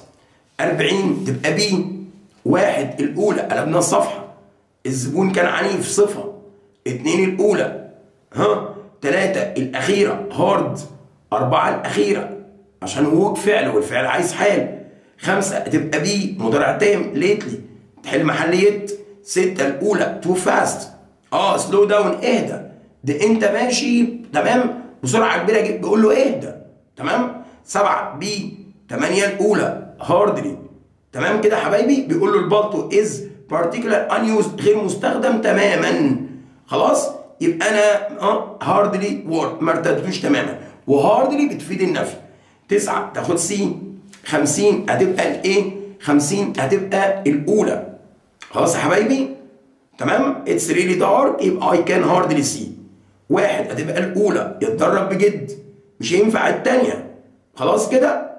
40 تبقى بي واحد الأولى قلبنا الصفحة الزبون كان عنيف صفة اتنين الأولى ها تلاتة الأخيرة هارد أربعة الأخيرة عشان هو فعل والفعل عايز حال خمسة تبقى بي مضارع تام ليتلي تحل محلية ستة الأولى تو فاست اه سلو داون اهدى ده انت ماشي تمام بسرعة كبيرة جدا بيقول له اهدى تمام سبعة بي تمانية الأولى هاردلي تمام كده يا حبايبي بيقول له البالتو از بارتيكولار unused غير مستخدم تماما خلاص يبقى انا اه هاردلي وورد ما ارتدتوش تماما وهاردلي بتفيد النفي تسعة تاخد سي 50 هتبقى الايه 50 هتبقى الاولى خلاص يا حبايبي تمام اتس ريلي دارك يبقى اي كان هاردلي سي واحد هتبقى الاولى يتدرب بجد مش هينفع الثانيه خلاص كده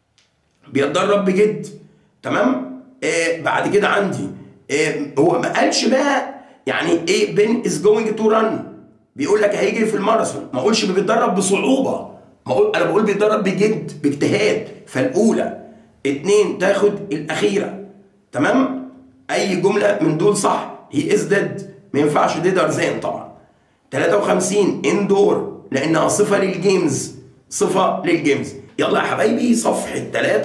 بيتدرب بجد تمام آه بعد كده عندي آه هو ما قالش بقى يعني ايه بن از جوينج تو ران بيقول لك هيجري في الماراثون ما اقولش بيتدرب بصعوبه ما اقول انا بقول بيتدرب بجد باجتهاد فالاولى اتنين تاخد الاخيره تمام اي جمله من دول صح هي از ديد ما ينفعش ديد ارزان طبعا 53 اندور لانها صفه للجيمز صفه للجيمز يلا يا حبايبي صفحه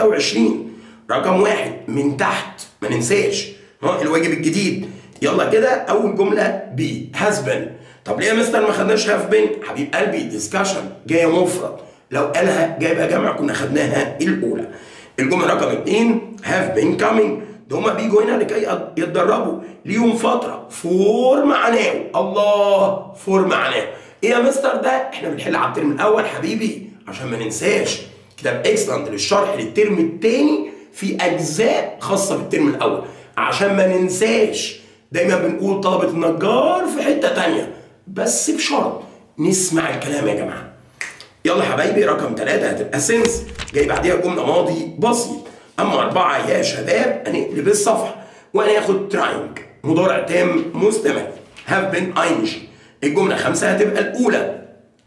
23 رقم واحد من تحت ما ننساش ها الواجب الجديد يلا كده اول جمله بي هاز بين طب ليه يا مستر ما خدناش هاف بين حبيب قلبي ديسكشن جايه مفرد لو قالها جايبه جمع كنا خدناها الاولى الجمله رقم اثنين هاف بين كامينج ده هما بيجوا هنا لكي يتدربوا ليهم فتره فور معناه الله فور معناه ايه يا مستر ده احنا بنحل على الترم الاول حبيبي عشان ما ننساش كتاب اكسلنت للشرح للترم الثاني في اجزاء خاصه بالترم الاول عشان ما ننساش دايما بنقول طلبه النجار في حته تانية بس بشرط نسمع الكلام يا جماعه يلا حبايبي رقم ثلاثة هتبقى سنس جاي بعديها جملة ماضي بسيط أما أربعة يا شباب هنقلب الصفحة وهناخد تراينج مضارع تام مستمر هاف بين اينج الجملة خمسة هتبقى الأولى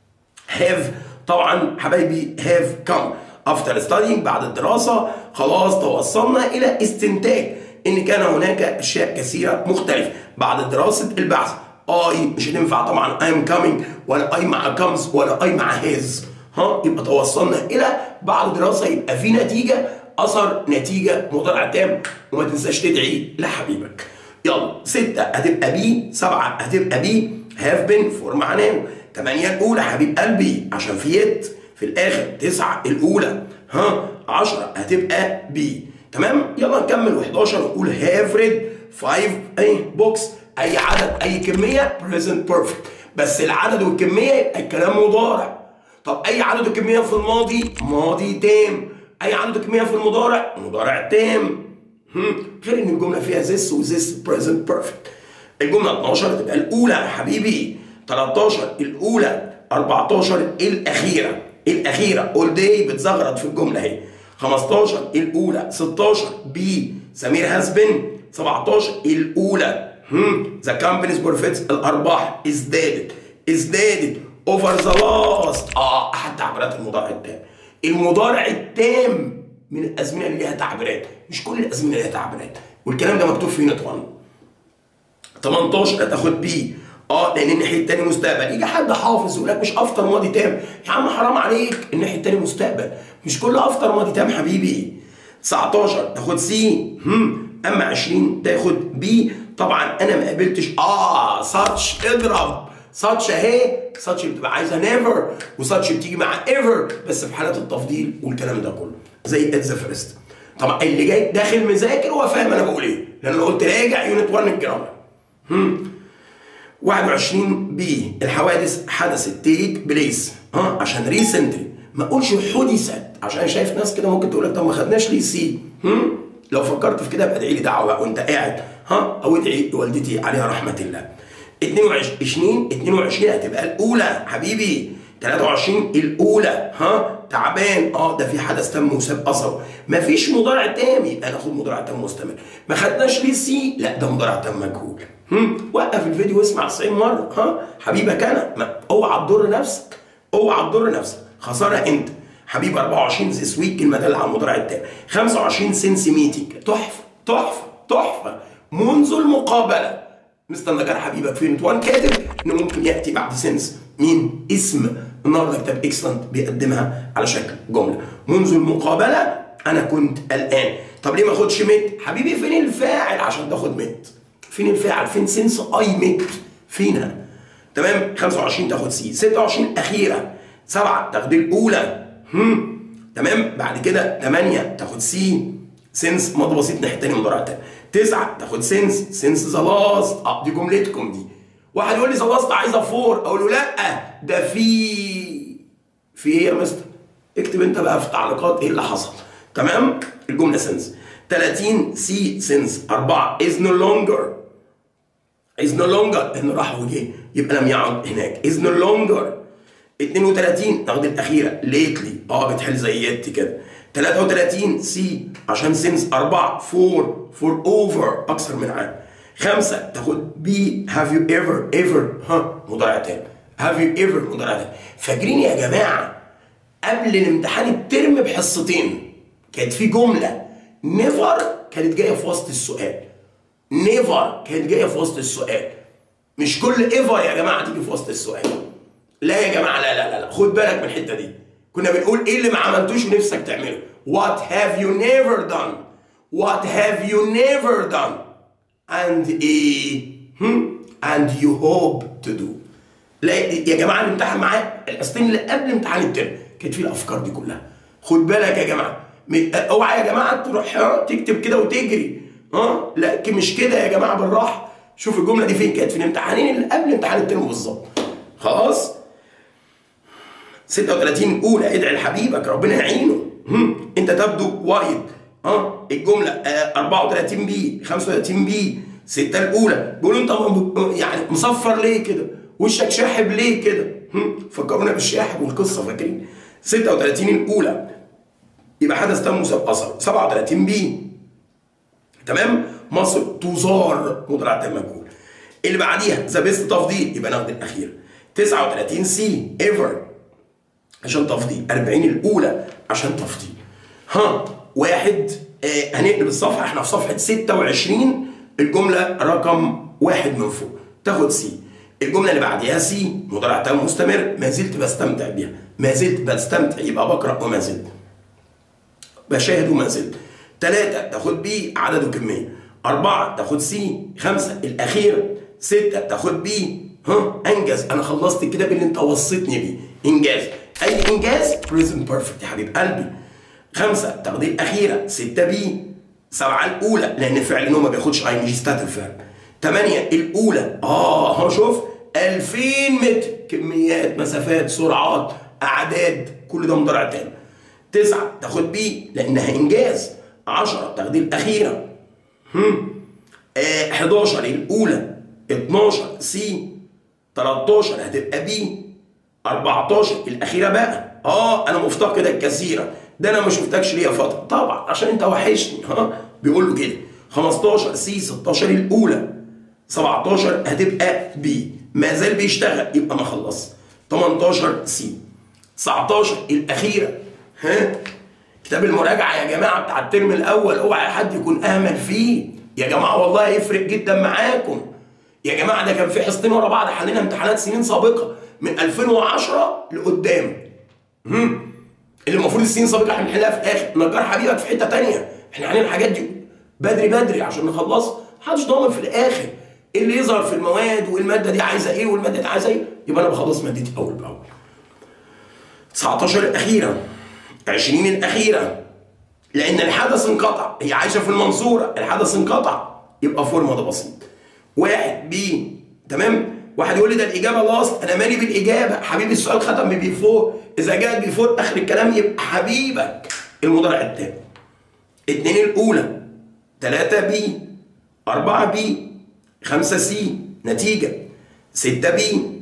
هاف طبعا حبايبي هاف كم افتر ستادينج بعد الدراسة خلاص توصلنا إلى استنتاج إن كان هناك أشياء كثيرة مختلفة بعد دراسة البحث اي مش هتنفع طبعا اي ام كامينج ولا اي مع كمز ولا اي مع هيز ها يبقى توصلنا الى بعد دراسه يبقى في نتيجه اثر نتيجه مضارع تام وما تنساش تدعي لحبيبك يلا ستة هتبقى بي سبعة هتبقى بي هاف بين فور معناه تمانية الأولى حبيب قلبي عشان في يد في الآخر تسعة الأولى ها عشرة هتبقى بي تمام يلا نكمل و11 ونقول هاف ريد فايف اي بوكس اي عدد اي كميه بريزنت بيرفكت بس العدد والكميه يبقى الكلام مضارع طب اي عدد وكميه في الماضي ماضي تام اي عدد وكميه في المضارع مضارع تام غير ان الجمله فيها this وذس بريزنت بيرفكت الجمله 12 تبقى الاولى يا حبيبي 13 الاولى 14 الاخيره الاخيره اول داي بتزغرط في الجمله اهي 15 الاولى 16 بي سمير هاز بين 17 الاولى ذا كامبانيز بروفيتس الارباح ازدادت ازدادت اوفر ذا لاست اه احد تعبيرات المضارع التام المضارع التام من الازمنه اللي ليها تعبيرات مش كل الازمنه ليها تعبيرات والكلام ده مكتوب في يونت 1 18 هتاخد بي اه لان الناحيه الثانيه مستقبل يجي حد حافظ يقول لك مش افتر ماضي تام يا عم حرام عليك الناحيه الثانيه مستقبل مش كل افتر ماضي تام حبيبي 19 تاخد سي هم اما 20 تاخد بي طبعا انا ما قابلتش اه ساتش اضرب ساتش اهي ساتش بتبقى عايزه نيفر وساتش بتيجي مع ايفر بس في حالات التفضيل والكلام ده كله زي ات ذا فيرست طبعا اللي جاي داخل مذاكر هو فاهم انا بقول ايه لان انا قلت راجع يونت 1 الجرامر 21 بي الحوادث حدثت تيك بليس ها عشان ريسنتلي ما اقولش حدثت عشان شايف ناس كده ممكن تقول لك طب ما خدناش ليه سي هم؟ لو فكرت في كده يبقى ادعي لي دعوه بقى وانت قاعد ها او ادعي لوالدتي عليها رحمه الله 22 22 هتبقى الاولى حبيبي 23 الاولى ها تعبان اه ده في حدث تم وساب اثره مفيش مضارع تام يبقى ناخد مضارع تام مستمر ما خدناش ليه سي لا ده مضارع تام مجهول هم وقف الفيديو واسمع 90 مره ها حبيبك انا ما- اوعى تضر نفسك اوعى تضر نفسك خساره انت حبيب 24 ذيس ويك كلمه دل على المضارع التام 25 سنس ميتنج تحفه تحفه تحفه منذ المقابله مستنى كان حبيبك في يونت 1 كاتب انه ممكن ياتي بعد سنس مين اسم النهارده كتاب اكسلنت بيقدمها على شكل جمله منذ المقابله انا كنت قلقان طب ليه ما اخدش مت حبيبي فين الفاعل عشان تاخد مت فين الفاعل فين سنس اي مت فينها تمام 25 تاخد سي 26 اخيره 7 تاخد الاولى هم تمام بعد كده 8 تاخد سي سنس ماضي بسيط ناحيه تاني مضارع تاني 9 تاخد سنس سنس ذا لاست اه دي جملتكم دي واحد يقول لي ذا لاست عايزه فور اقول له لا ده في في ايه يا مستر اكتب انت بقى في التعليقات ايه اللي حصل تمام الجمله سنس 30 سي سنس 4 is no longer is no longer انه راح وجه يبقى لم يعد هناك is no longer 32 ناخد الاخيره ليتلي اه بتحل زي يتي كده 33 سي عشان سينس 4 فور فور اوفر اكثر من عام خمسه تاخد بي هاف يو ايفر ايفر ها مضارع تاني هاف يو ايفر مضارع تاني فاكرين يا جماعه قبل الامتحان الترم بحصتين كانت في جمله نيفر كانت جايه في وسط السؤال نيفر كانت جايه في وسط السؤال مش كل ايفر يا جماعه تيجي في وسط السؤال لا يا جماعه لا لا لا, لا. خد بالك من الحته دي كنا بنقول ايه اللي ما عملتوش ونفسك تعمله what have you never done what have you never done and ايه هم؟ and you hope to do لا يا جماعه اللي امتحن معاه الحصتين اللي قبل امتحان الترم كانت فيه الافكار دي كلها خد بالك يا جماعه م- اوعى يا جماعه تروح ها، تكتب كده وتجري ها لا ك- مش كده يا جماعه بالراحه شوف الجمله دي فين كانت في الامتحانين اللي قبل امتحان الترم بالظبط خلاص 36 اولى ادعي لحبيبك ربنا يعينه هم. انت تبدو وايد ها الجمله آه 34 بي 35 بي 6 الاولى بيقولوا انت م- يعني مصفر ليه كده وشك شاحب ليه كده هم. فكرونا بالشاحب والقصه فاكرين 36 الاولى يبقى حدث تم مساب اثر 37 بي تمام مصر تزار مضارع تام مجهول اللي بعديها ذا بيست تفضيل يبقى ناخد الاخير 39 سي ايفر عشان تفضيل 40 الاولى عشان تفضيل ها واحد آه هنقلب الصفحه احنا في صفحه 26 الجمله رقم واحد من فوق تاخد سي الجمله اللي بعديها سي مضارع تام مستمر ما زلت بستمتع بيها ما زلت بستمتع يبقى بقرا وما زلت بشاهد وما زلت ثلاثة تاخد بي عدد وكمية أربعة تاخد سي خمسة الأخير ستة تاخد بي ها أنجز أنا خلصت الكتاب اللي أنت وصيتني بيه إنجاز أي إنجاز بريزنت بيرفكت يا حبيب قلبي خمسة تاخد الأخيرة ستة بي سبعة الأولى لأن فعل إن هو ما بياخدش أي جي ستات الفعل ثمانية الأولى آه ها شوف 2000 متر كميات مسافات سرعات أعداد كل ده مضارع تاني تسعة تاخد بي لأنها إنجاز عشرة تاخد الأخيرة هم آه 11 الأولى 12 سي 13 هتبقى بي 14 الأخيرة بقى آه أنا مفتقد الكثيرة ده أنا ما شفتكش ليا فترة طبعا عشان أنت وحشني ها بيقول له كده 15 سي 16 الأولى 17 هتبقى بي ما زال بيشتغل يبقى ما خلص 18 سي 19 الأخيرة ها كتاب المراجعه يا جماعه بتاع الترم الاول اوعى حد يكون اهمل فيه يا جماعه والله هيفرق جدا معاكم يا جماعه ده كان في حصتين ورا بعض حلينا امتحانات سنين سابقه من 2010 لقدام هم. اللي المفروض السنين السابقه احنا بنحلها في الاخر نجار حبيبك في حته تانية احنا عاملين الحاجات دي بدري بدري عشان نخلص محدش ضامن في الاخر ايه اللي يظهر في المواد والماده دي عايزه ايه والماده دي عايزه ايه يبقى انا بخلص مادتي اول باول 19 الاخيره 20 الاخيره لان الحدث انقطع هي عايشه في المنصوره الحدث انقطع يبقى فورمه ده بسيط واحد بي تمام واحد يقول لي ده الاجابه لاست انا مالي بالاجابه حبيبي السؤال ختم ببي فور اذا جاء بي فور اخر الكلام يبقى حبيبك المضارع التاني اتنين الاولى تلاتة بي أربعة بي خمسة سي نتيجة ستة بي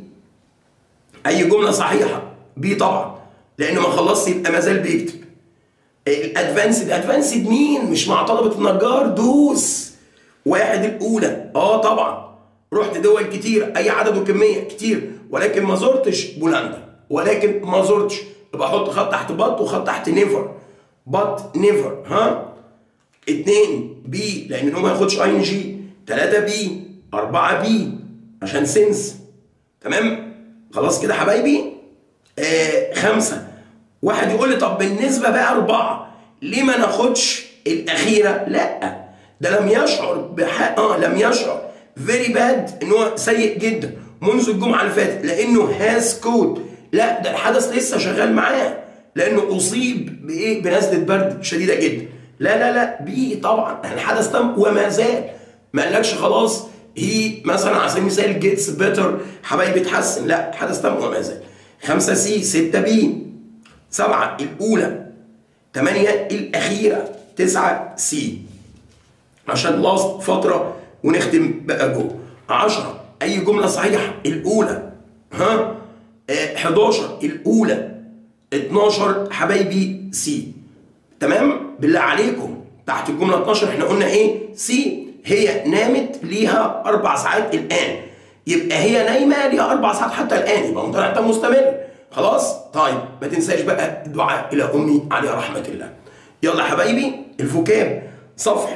أي جملة صحيحة بي طبعا لأنه ما خلصش يبقى ما زال بيكتب الادفانسد ادفانسد مين مش مع طلبة النجار دوس واحد الأولى اه طبعا رحت دول كتير أي عدد وكمية كتير ولكن ما زرتش بولندا ولكن ما زرتش يبقى أحط خط تحت بط وخط تحت نيفر بط نيفر ها اتنين بي لان هو ما ياخدش اي ان جي تلاتة بي أربعة بي عشان سنس تمام خلاص كده حبايبي آه خمسة واحد يقول لي طب بالنسبة بقى أربعة ليه ما ناخدش الأخيرة؟ لا ده لم يشعر بحق اه لم يشعر فيري باد ان هو سيء جدا منذ الجمعة اللي فاتت لأنه هاز كود لا ده الحدث لسه شغال معاه لأنه أصيب بإيه؟ بنزلة برد شديدة جدا لا لا لا بي طبعا الحدث تم وما زال ما قالكش خلاص هي مثلا على سبيل المثال جيتس بيتر حبايبي اتحسن لا الحدث تم وما زال خمسة سي ستة بي سبعة الأولى ثمانية الأخيرة تسعة سي عشان لاست فترة ونختم بقى جوه 10 أي جملة صحيحة الأولى ها آه 11 الأولى 12 حبايبي سي تمام بالله عليكم تحت الجمله 12 احنا قلنا ايه سي هي نامت ليها اربع ساعات الان يبقى هي نايمه ليها اربع ساعات حتى الان يبقى مضارع تام مستمر خلاص طيب ما تنساش بقى الدعاء الى امي عليها رحمه الله يلا يا حبايبي الفكاب صفحه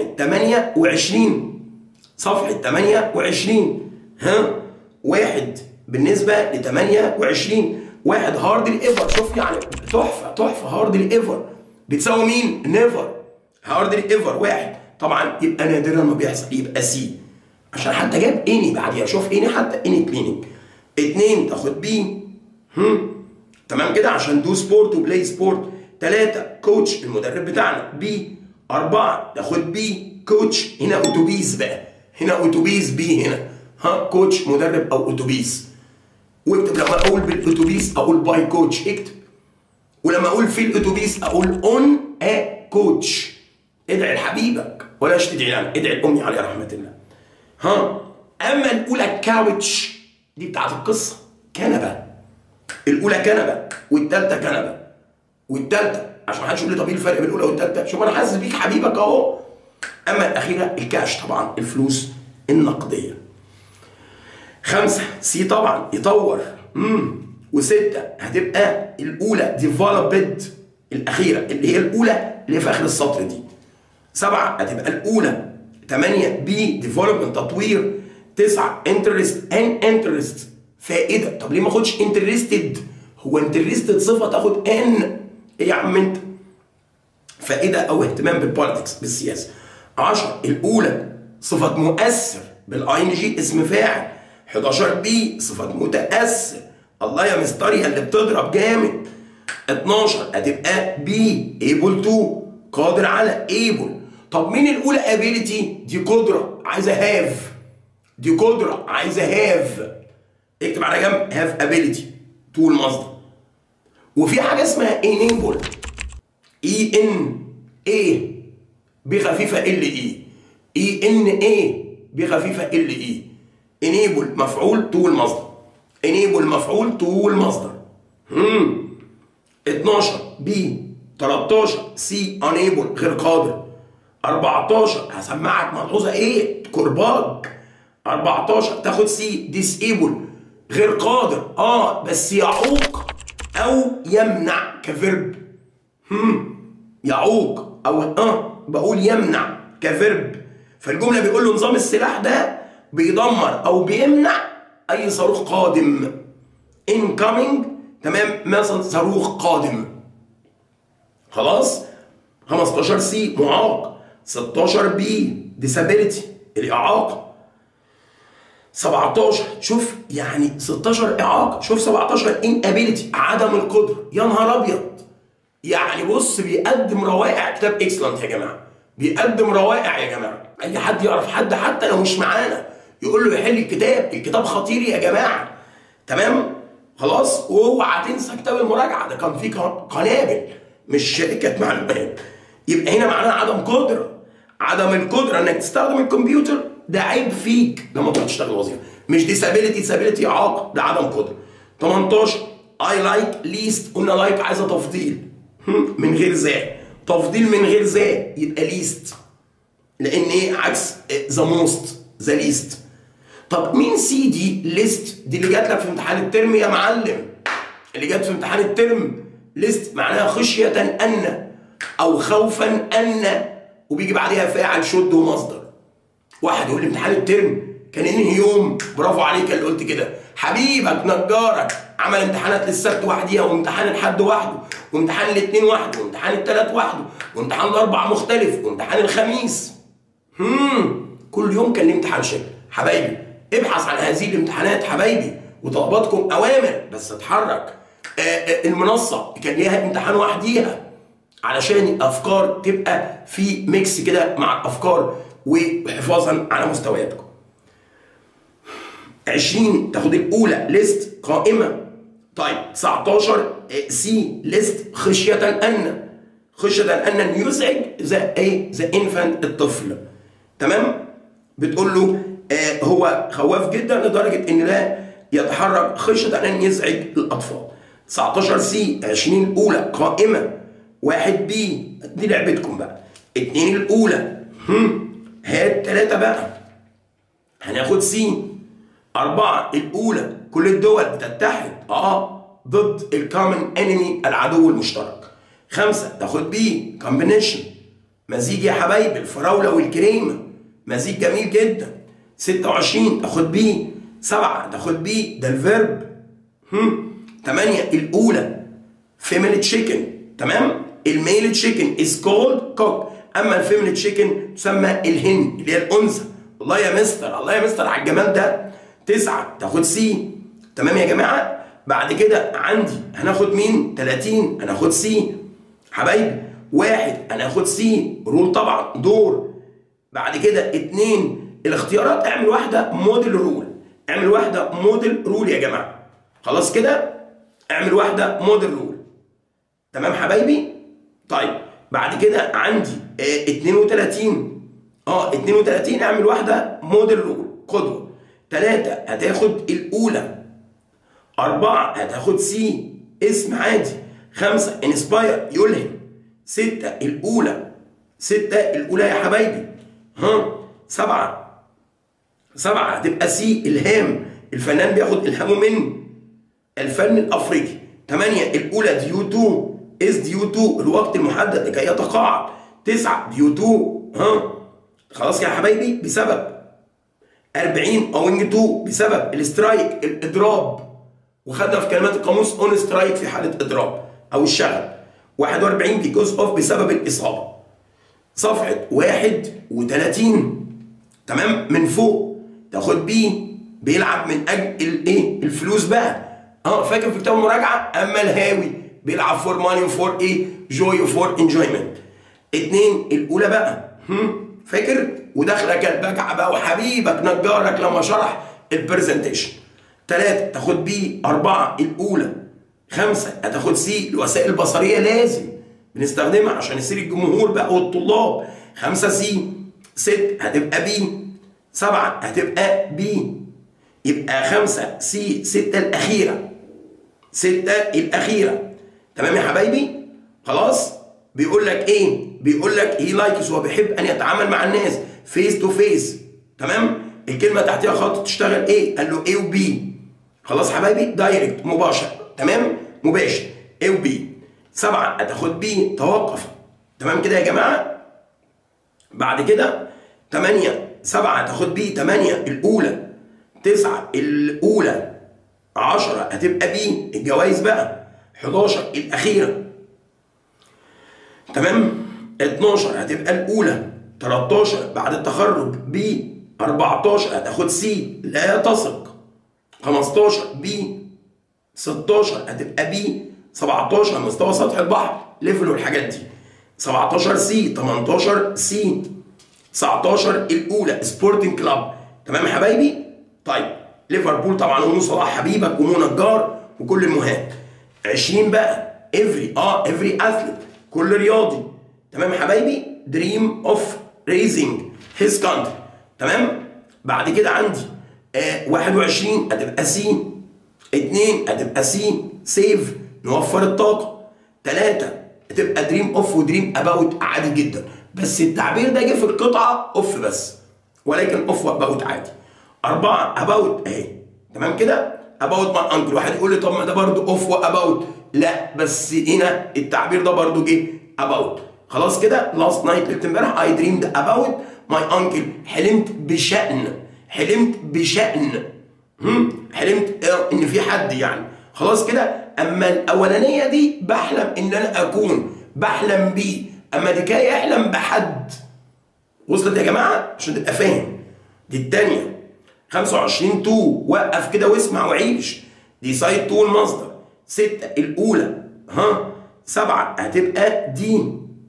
28 صفحه 28 ها واحد بالنسبه ل 28 واحد هارد الايفر شوف يعني تحفه تحفه هارد الايفر بتساوي مين؟ نيفر هارد ايفر واحد طبعا يبقى نادرا ما بيحصل يبقى سي عشان حتى جاب اني بعديها شوف اني حتى اني كليننج اتنين تاخد بي هم تمام كده عشان دو سبورت وبلاي سبورت تلاتة كوتش المدرب بتاعنا بي أربعة تاخد بي كوتش هنا أتوبيس بقى هنا أتوبيس بي هنا ها كوتش مدرب أو أتوبيس واكتب لما أقول بالأتوبيس أقول باي كوتش اكتب ولما اقول في الاتوبيس اقول اون ا كوتش ادعي لحبيبك ولاش تدعي لنا ادعي لامي عليها رحمه الله ها اما الاولى كاوتش دي بتاعت القصه كنبه الاولى كنبه والثالثه كنبه والثالثه عشان ما حدش يقول لي طب ايه الفرق بين الاولى والثالثه شوف انا حاسس بيك حبيبك اهو اما الاخيره الكاش طبعا الفلوس النقديه خمسه سي طبعا يطور امم وستة هتبقى الأولى ديفلوبد الأخيرة اللي هي الأولى اللي في آخر السطر دي سبعة هتبقى الأولى ثمانية بي ديفلوبمنت تطوير تسعة انترست ان انترست فائدة طب ليه ما اخدش انترستد هو انترستد صفة تاخد ان ايه يا عم انت فائدة أو اهتمام بالبوليتكس بالسياسة 10 الأولى صفة مؤثر بالاي ان جي اسم فاعل 11 بي صفة متأثر الله يا مستريا اللي بتضرب جامد 12 هتبقى بي ايبل تو قادر على ايبل طب مين الاولى ابيليتي دي قدره عايزه هاف دي قدره عايزه هاف اكتب على جنب هاف ابيليتي تو المصدر وفي حاجه اسمها انيبل اي ان اي بخفيفه ال اي اي ان اي بخفيفه ال اي انيبل مفعول تو المصدر انيبل مفعول تو المصدر امم 12 بي 13 سي انيبل غير قادر 14 هسمعك ملحوظه ايه كرباج 14 تاخد سي ديسيبل غير قادر اه بس يعوق او يمنع كفيرب هم يعوق او اه بقول يمنع كفيرب فالجمله بيقول له نظام السلاح ده بيدمر او بيمنع اي صاروخ قادم incoming تمام مثلا صاروخ قادم خلاص 15 سي معاق 16 بي disability الاعاقه 17 شوف يعني 16 اعاقه شوف 17 inability عدم القدره يا نهار ابيض يعني بص بيقدم روائع كتاب اكسلنت يا جماعه بيقدم روائع يا جماعه اي حد يعرف حد حتى لو مش معانا يقول له يحل الكتاب الكتاب خطير يا جماعه تمام خلاص واوعى تنسى كتاب المراجعه ده كان فيه قنابل مش شركه معلومات يبقى هنا معناها عدم قدره عدم القدره انك تستخدم الكمبيوتر ده عيب فيك لما تروح تشتغل وظيفه مش ديسابيلتي ديسابيلتي اعاقه ده عدم قدره 18 اي لايك ليست قلنا لايك عايزه تفضيل من غير ذا تفضيل من غير ذا يبقى ليست لان ايه عكس ذا موست ذا ليست طب مين سي دي ليست دي اللي جات لك في امتحان الترم يا معلم اللي جات في امتحان الترم ليست معناها خشيه ان او خوفا ان وبيجي بعدها فاعل شد ومصدر واحد يقول لي امتحان الترم كان انهي يوم برافو عليك اللي قلت كده حبيبك نجارك عمل امتحانات للسبت وحديها وامتحان الحد وحده وامتحان الاثنين وحده وامتحان الثلاث وحده وامتحان الاربع مختلف وامتحان الخميس هم كل يوم كان ليه امتحان شكل حبايبي ابحث عن هذه الامتحانات حبايبي وطلباتكم اوامر بس اتحرك آآ آآ المنصه كان ليها امتحان وحديها علشان الافكار تبقى في ميكس كده مع الافكار وحفاظا على مستوياتكم 20 تاخد الاولى ليست قائمه طيب 19 سي ليست خشيه ان خشيه ان يزعج ذا ايه ذا انفانت الطفل تمام بتقول له آه هو خواف جدا لدرجه ان لا يتحرك خشيه ان يزعج الاطفال 19 سي 20 الاولى قائمه واحد بي دي لعبتكم بقى اتنين الاولى هم هات ثلاثه بقى هناخد سي أربعة الأولى كل الدول بتتحد اه ضد الكومن انمي العدو المشترك خمسة تاخد بي كومبينيشن مزيج يا حبايبي الفراولة والكريمة مزيج جميل جدا 26 تاخد بي سبعة تاخد بي ده الفيرب هم 8 الأولى فيميل تشيكن تمام الميل تشيكن از كولد كوك أما الفيميل تشيكن تسمى الهن اللي هي الأنثى الله يا مستر الله يا مستر على الجمال ده تسعة تاخد سي تمام يا جماعة بعد كده عندي هناخد مين 30 هناخد سي حبايبي واحد هناخد سي رول طبعا دور بعد كده اتنين الاختيارات اعمل واحدة موديل رول اعمل واحدة موديل رول يا جماعة خلاص كده اعمل واحدة موديل رول تمام حبايبي طيب بعد كده عندي اه 32 اه 32 اعمل واحدة موديل رول قدوة ثلاثة هتاخد الأولى أربعة هتاخد سي اسم عادي خمسة انسباير يلهم ستة الأولى ستة الأولى يا حبايبي ها سبعة سبعة هتبقى سي إلهام الفنان بياخد إلهامه من الفن الأفريقي ثمانية الأولى ديو تو إز ديو تو الوقت المحدد لكي يتقاعد تسعة ديو تو ها خلاص يا حبايبي بسبب 40 اوينج 2 بسبب الاسترايك الاضراب وخدنا في كلمات القاموس اون سترايك في حاله اضراب او الشغب 41 بيكوز اوف بسبب الاصابه صفحه 31 تمام من فوق تاخد بي بيلعب من اجل الايه الفلوس بقى اه فاكر في كتاب المراجعه اما الهاوي بيلعب فور ماني فور ايه جوي فور انجويمنت اتنين الاولى بقى هم فاكر وداخله كانت بجعه بقى وحبيبك نجارك لما شرح البرزنتيشن ثلاثة تاخد بي أربعة الأولى خمسة هتاخد سي الوسائل البصرية لازم بنستخدمها عشان يصير الجمهور بقى والطلاب خمسة سي ست هتبقى بي سبعة هتبقى بي يبقى خمسة سي ستة الأخيرة ستة الأخيرة تمام يا حبايبي خلاص بيقول لك ايه بيقول لك هي لايكس هو بيحب ان يتعامل مع الناس فيس تو فيس تمام الكلمه تحتها خط تشتغل ايه قال له ايه وبي خلاص حبايبي دايركت مباشر تمام مباشر ايه وبي سبعه هتاخد بي توقف تمام كده يا جماعه بعد كده 8 7 تاخد بي 8 الاولى 9 الاولى 10 هتبقى بي الجوائز بقى 11 الاخيره تمام 12 هتبقى الاولى 13 بعد التخرج بي 14 هتاخد سي لا تثق 15 بي 16 هتبقى بي 17 مستوى سطح البحر ليفل والحاجات دي 17 سي 18 سي 19 الاولى سبورتنج كلاب تمام يا حبايبي طيب ليفربول طبعا ومو صلاح حبيبك ومو نجار وكل المهات 20 بقى افري اه افري اثليت كل رياضي تمام يا حبايبي دريم اوف ريزنج هيز كانتري تمام بعد كده عندي آه 21 هتبقى سي 2 هتبقى سي سيف نوفر الطاقه 3 هتبقى دريم اوف ودريم اباوت عادي جدا بس التعبير ده جه في القطعه اوف بس ولكن اوف واباوت عادي أربعة اباوت اهي تمام كده اباوت ماي انكل واحد يقول لي طب ما ده برضه اوف واباوت لا بس هنا التعبير ده برضه جه اباوت خلاص كده لاست نايت ليله امبارح اي دريمد اباوت ماي انكل حلمت بشأن حلمت بشأن هم؟ حلمت ان في حد يعني خلاص كده اما الاولانيه دي بحلم ان انا اكون بحلم بيه اما دي كده يحلم بحد وصلت يا جماعه عشان تبقى فاهم دي الثانيه 25 تو وقف كده واسمع وعيش دي سايد تو المصدر 6 الاولى ها 7 هتبقى دي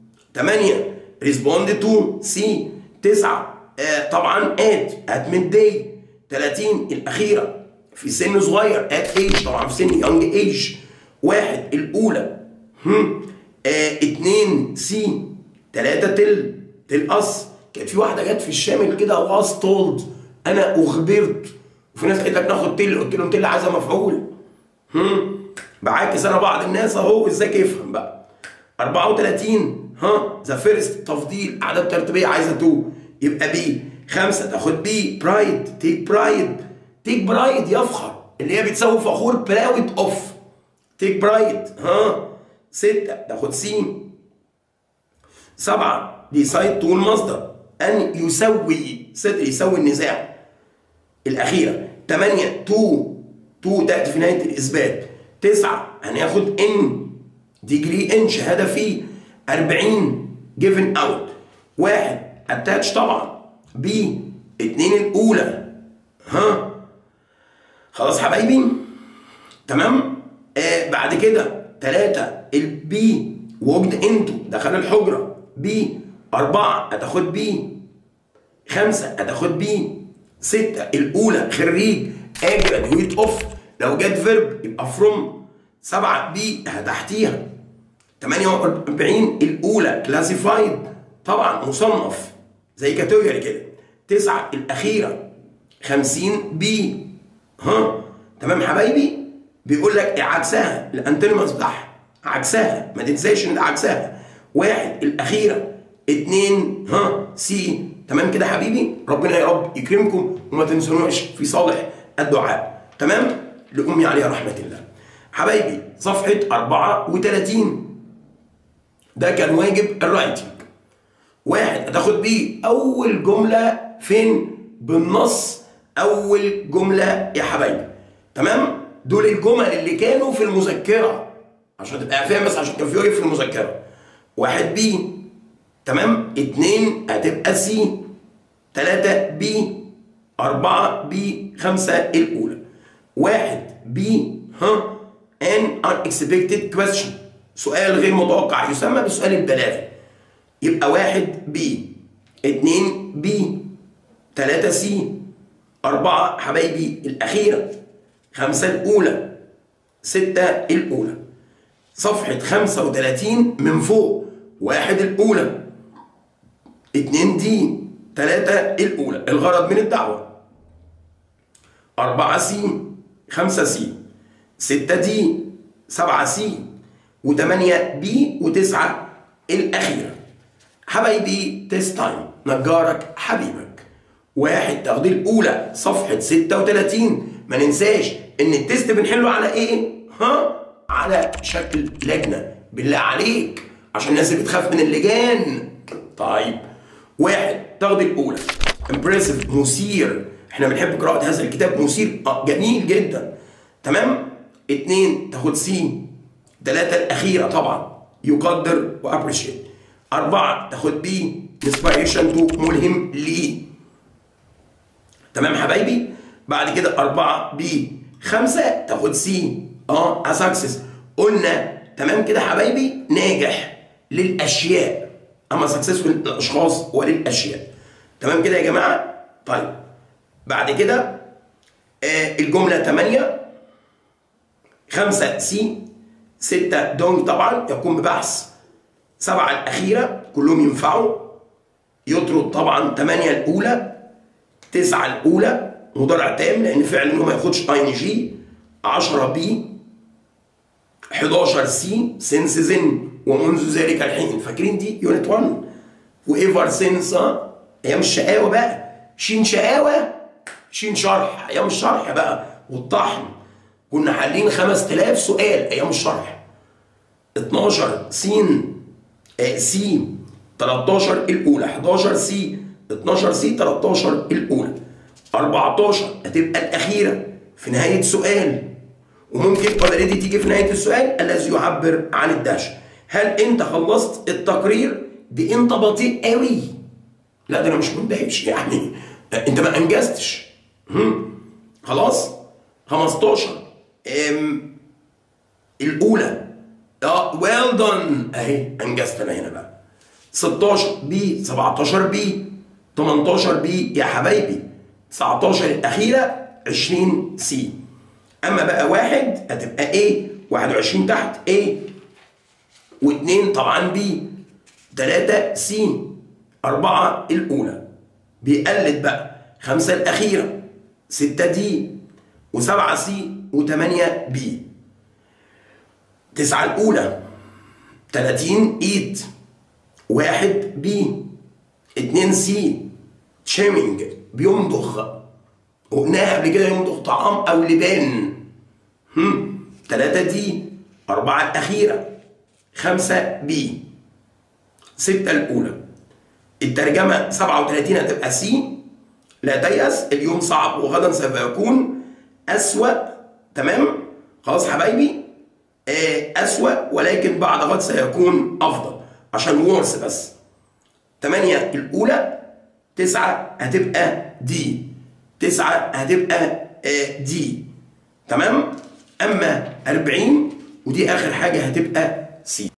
8 ريسبوند تو سي 9 آه طبعا ات ات ميد داي 30 الاخيره في سن صغير ات ايج طبعا في سن يونج ايج واحد الاولى هم آه اتنين سي تلاتة تل تل اس كانت في واحده جت في الشامل كده واز تولد انا اخبرت وفي ناس قالت لك ناخد تل قلت لهم تل عايزه مفعول هم بعاكس انا بعض الناس اهو ازاي يفهم بقى 34 ها ذا فيرست تفضيل اعداد ترتيبيه عايزه تو يبقى بي خمسه تاخد بي برايد تيك برايد تيك برايد يفخر اللي هي بتساوي فخور براود اوف تيك برايد ها ستة تاخد سين سبعة ديسايد تو المصدر أن يسوي صدر يسوي النزاع الأخيرة تمانية تو تو تأتي في نهاية الإثبات تسعة هناخد إن ديجري إن شهادة فيه 40 جيفن أوت واحد اتاتش طبعا بي اتنين الأولى ها خلاص حبايبي تمام آه بعد كده ثلاثة البي وجد انتو دخل الحجرة بي أربعة هتاخد بي خمسة هتاخد بي ستة الأولى خريج اجرادويت اوف لو جت فيرب يبقى فروم سبعة بي تحتيها 48 الأولى كلاسيفايد طبعا مصنف زي كاتيجوري كده تسعة الأخيرة 50 بي ها تمام حبايبي بيقول لك عكسها الانتونيمز بتاعها عكسها ما تنساش ان ده عكسها واحد الاخيره اتنين ها سي تمام كده حبيبي ربنا يا رب يكرمكم وما تنسوناش في صالح الدعاء تمام لامي عليها رحمه الله حبايبي صفحه 34 ده كان واجب الرايتنج واحد هتاخد بيه اول جمله فين بالنص اول جمله يا حبايبي تمام دول الجمل اللي كانوا في المذكره عشان تبقى فاهم بس عشان كان في واجب في المذكره واحد بي تمام اتنين هتبقى سي تلاتة بي أربعة بي خمسة الأولى واحد بي ها an unexpected question سؤال غير متوقع يسمى بالسؤال البلاغي يبقى واحد بي اتنين بي تلاتة سي أربعة حبايبي الأخيرة خمسة الأولى ستة الأولى صفحة خمسة وتلاتين من فوق واحد الأولى اتنين دي تلاتة الأولى الغرض من الدعوة أربعة سي خمسة سي ستة دي سبعة سي وتمانية بي وتسعة الأخيرة حبايبي تيست تايم نجارك حبيبك واحد تاخدي الأولى صفحة 36 ما ننساش إن التيست بنحله على إيه؟ ها؟ على شكل لجنة بالله عليك عشان الناس اللي بتخاف من اللجان طيب واحد تاخد الاولى امبرسيف مثير احنا بنحب قراءه هذا الكتاب مثير آه جميل جدا تمام اتنين تاخد سي ثلاثة الأخيرة طبعا يقدر وابريشيت أربعة تاخد بي انسبيريشن تو ملهم لي تمام حبايبي بعد كده أربعة بي خمسة تاخد سي اه اسكسس قلنا تمام كده حبايبي ناجح للأشياء أما سكسسفول للأشخاص وللأشياء تمام كده يا جماعة طيب بعد كده آه الجملة 8 خمسة سي ستة دونج طبعا يقوم ببحث سبعة الأخيرة كلهم ينفعوا يطرد طبعا ثمانية الأولى تسعة الأولى مضارع تام لأن فعل إنه ما ياخدش أي إن جي 10 بي 11 سي سينس زن ومنذ ذلك الحين فاكرين دي يونت 1 وايفر سينس ايام الشقاوه بقى شين شقاوه شين شرح ايام الشرح بقى والطحن كنا حالين 5000 سؤال ايام الشرح 12 سين آه سي 13 الاولى 11 سي 12 سي 13 الاولى 14 هتبقى الاخيره في نهايه سؤال وممكن اوريدي تيجي في نهايه السؤال الذي يعبر عن الدهش هل انت خلصت التقرير دي انت بطيء قوي لا ده انا مش مندهش يعني انت ما انجزتش هم. خلاص 15 ام الاولى اه ويل دون اهي انجزت انا هنا بقى 16 بي 17 بي 18 بي يا حبايبي 19 الاخيره 20 سي اما بقى واحد هتبقى A 21 تحت A واثنين طبعا B ثلاثة C أربعة الأولى بيقلد بقى خمسة الأخيرة ستة دي وسبعة سي وثمانية بي تسعة الأولى تلاتين إيد واحد بي اتنين سي تشيمينج بيمضغ قلناها قبل كده يمضغ طعام أو لبان هم تلاتة دي أربعة الأخيرة خمسة بي ستة الأولى الترجمة 37 هتبقى سي لا تيأس اليوم صعب وغدا سوف يكون أسوأ تمام خلاص حبايبي آه أسوأ ولكن بعد غد سيكون أفضل عشان وورس بس 8 الأولى تسعة هتبقى دي تسعة هتبقى آه دي تمام أما 40 ودي آخر حاجة هتبقى سي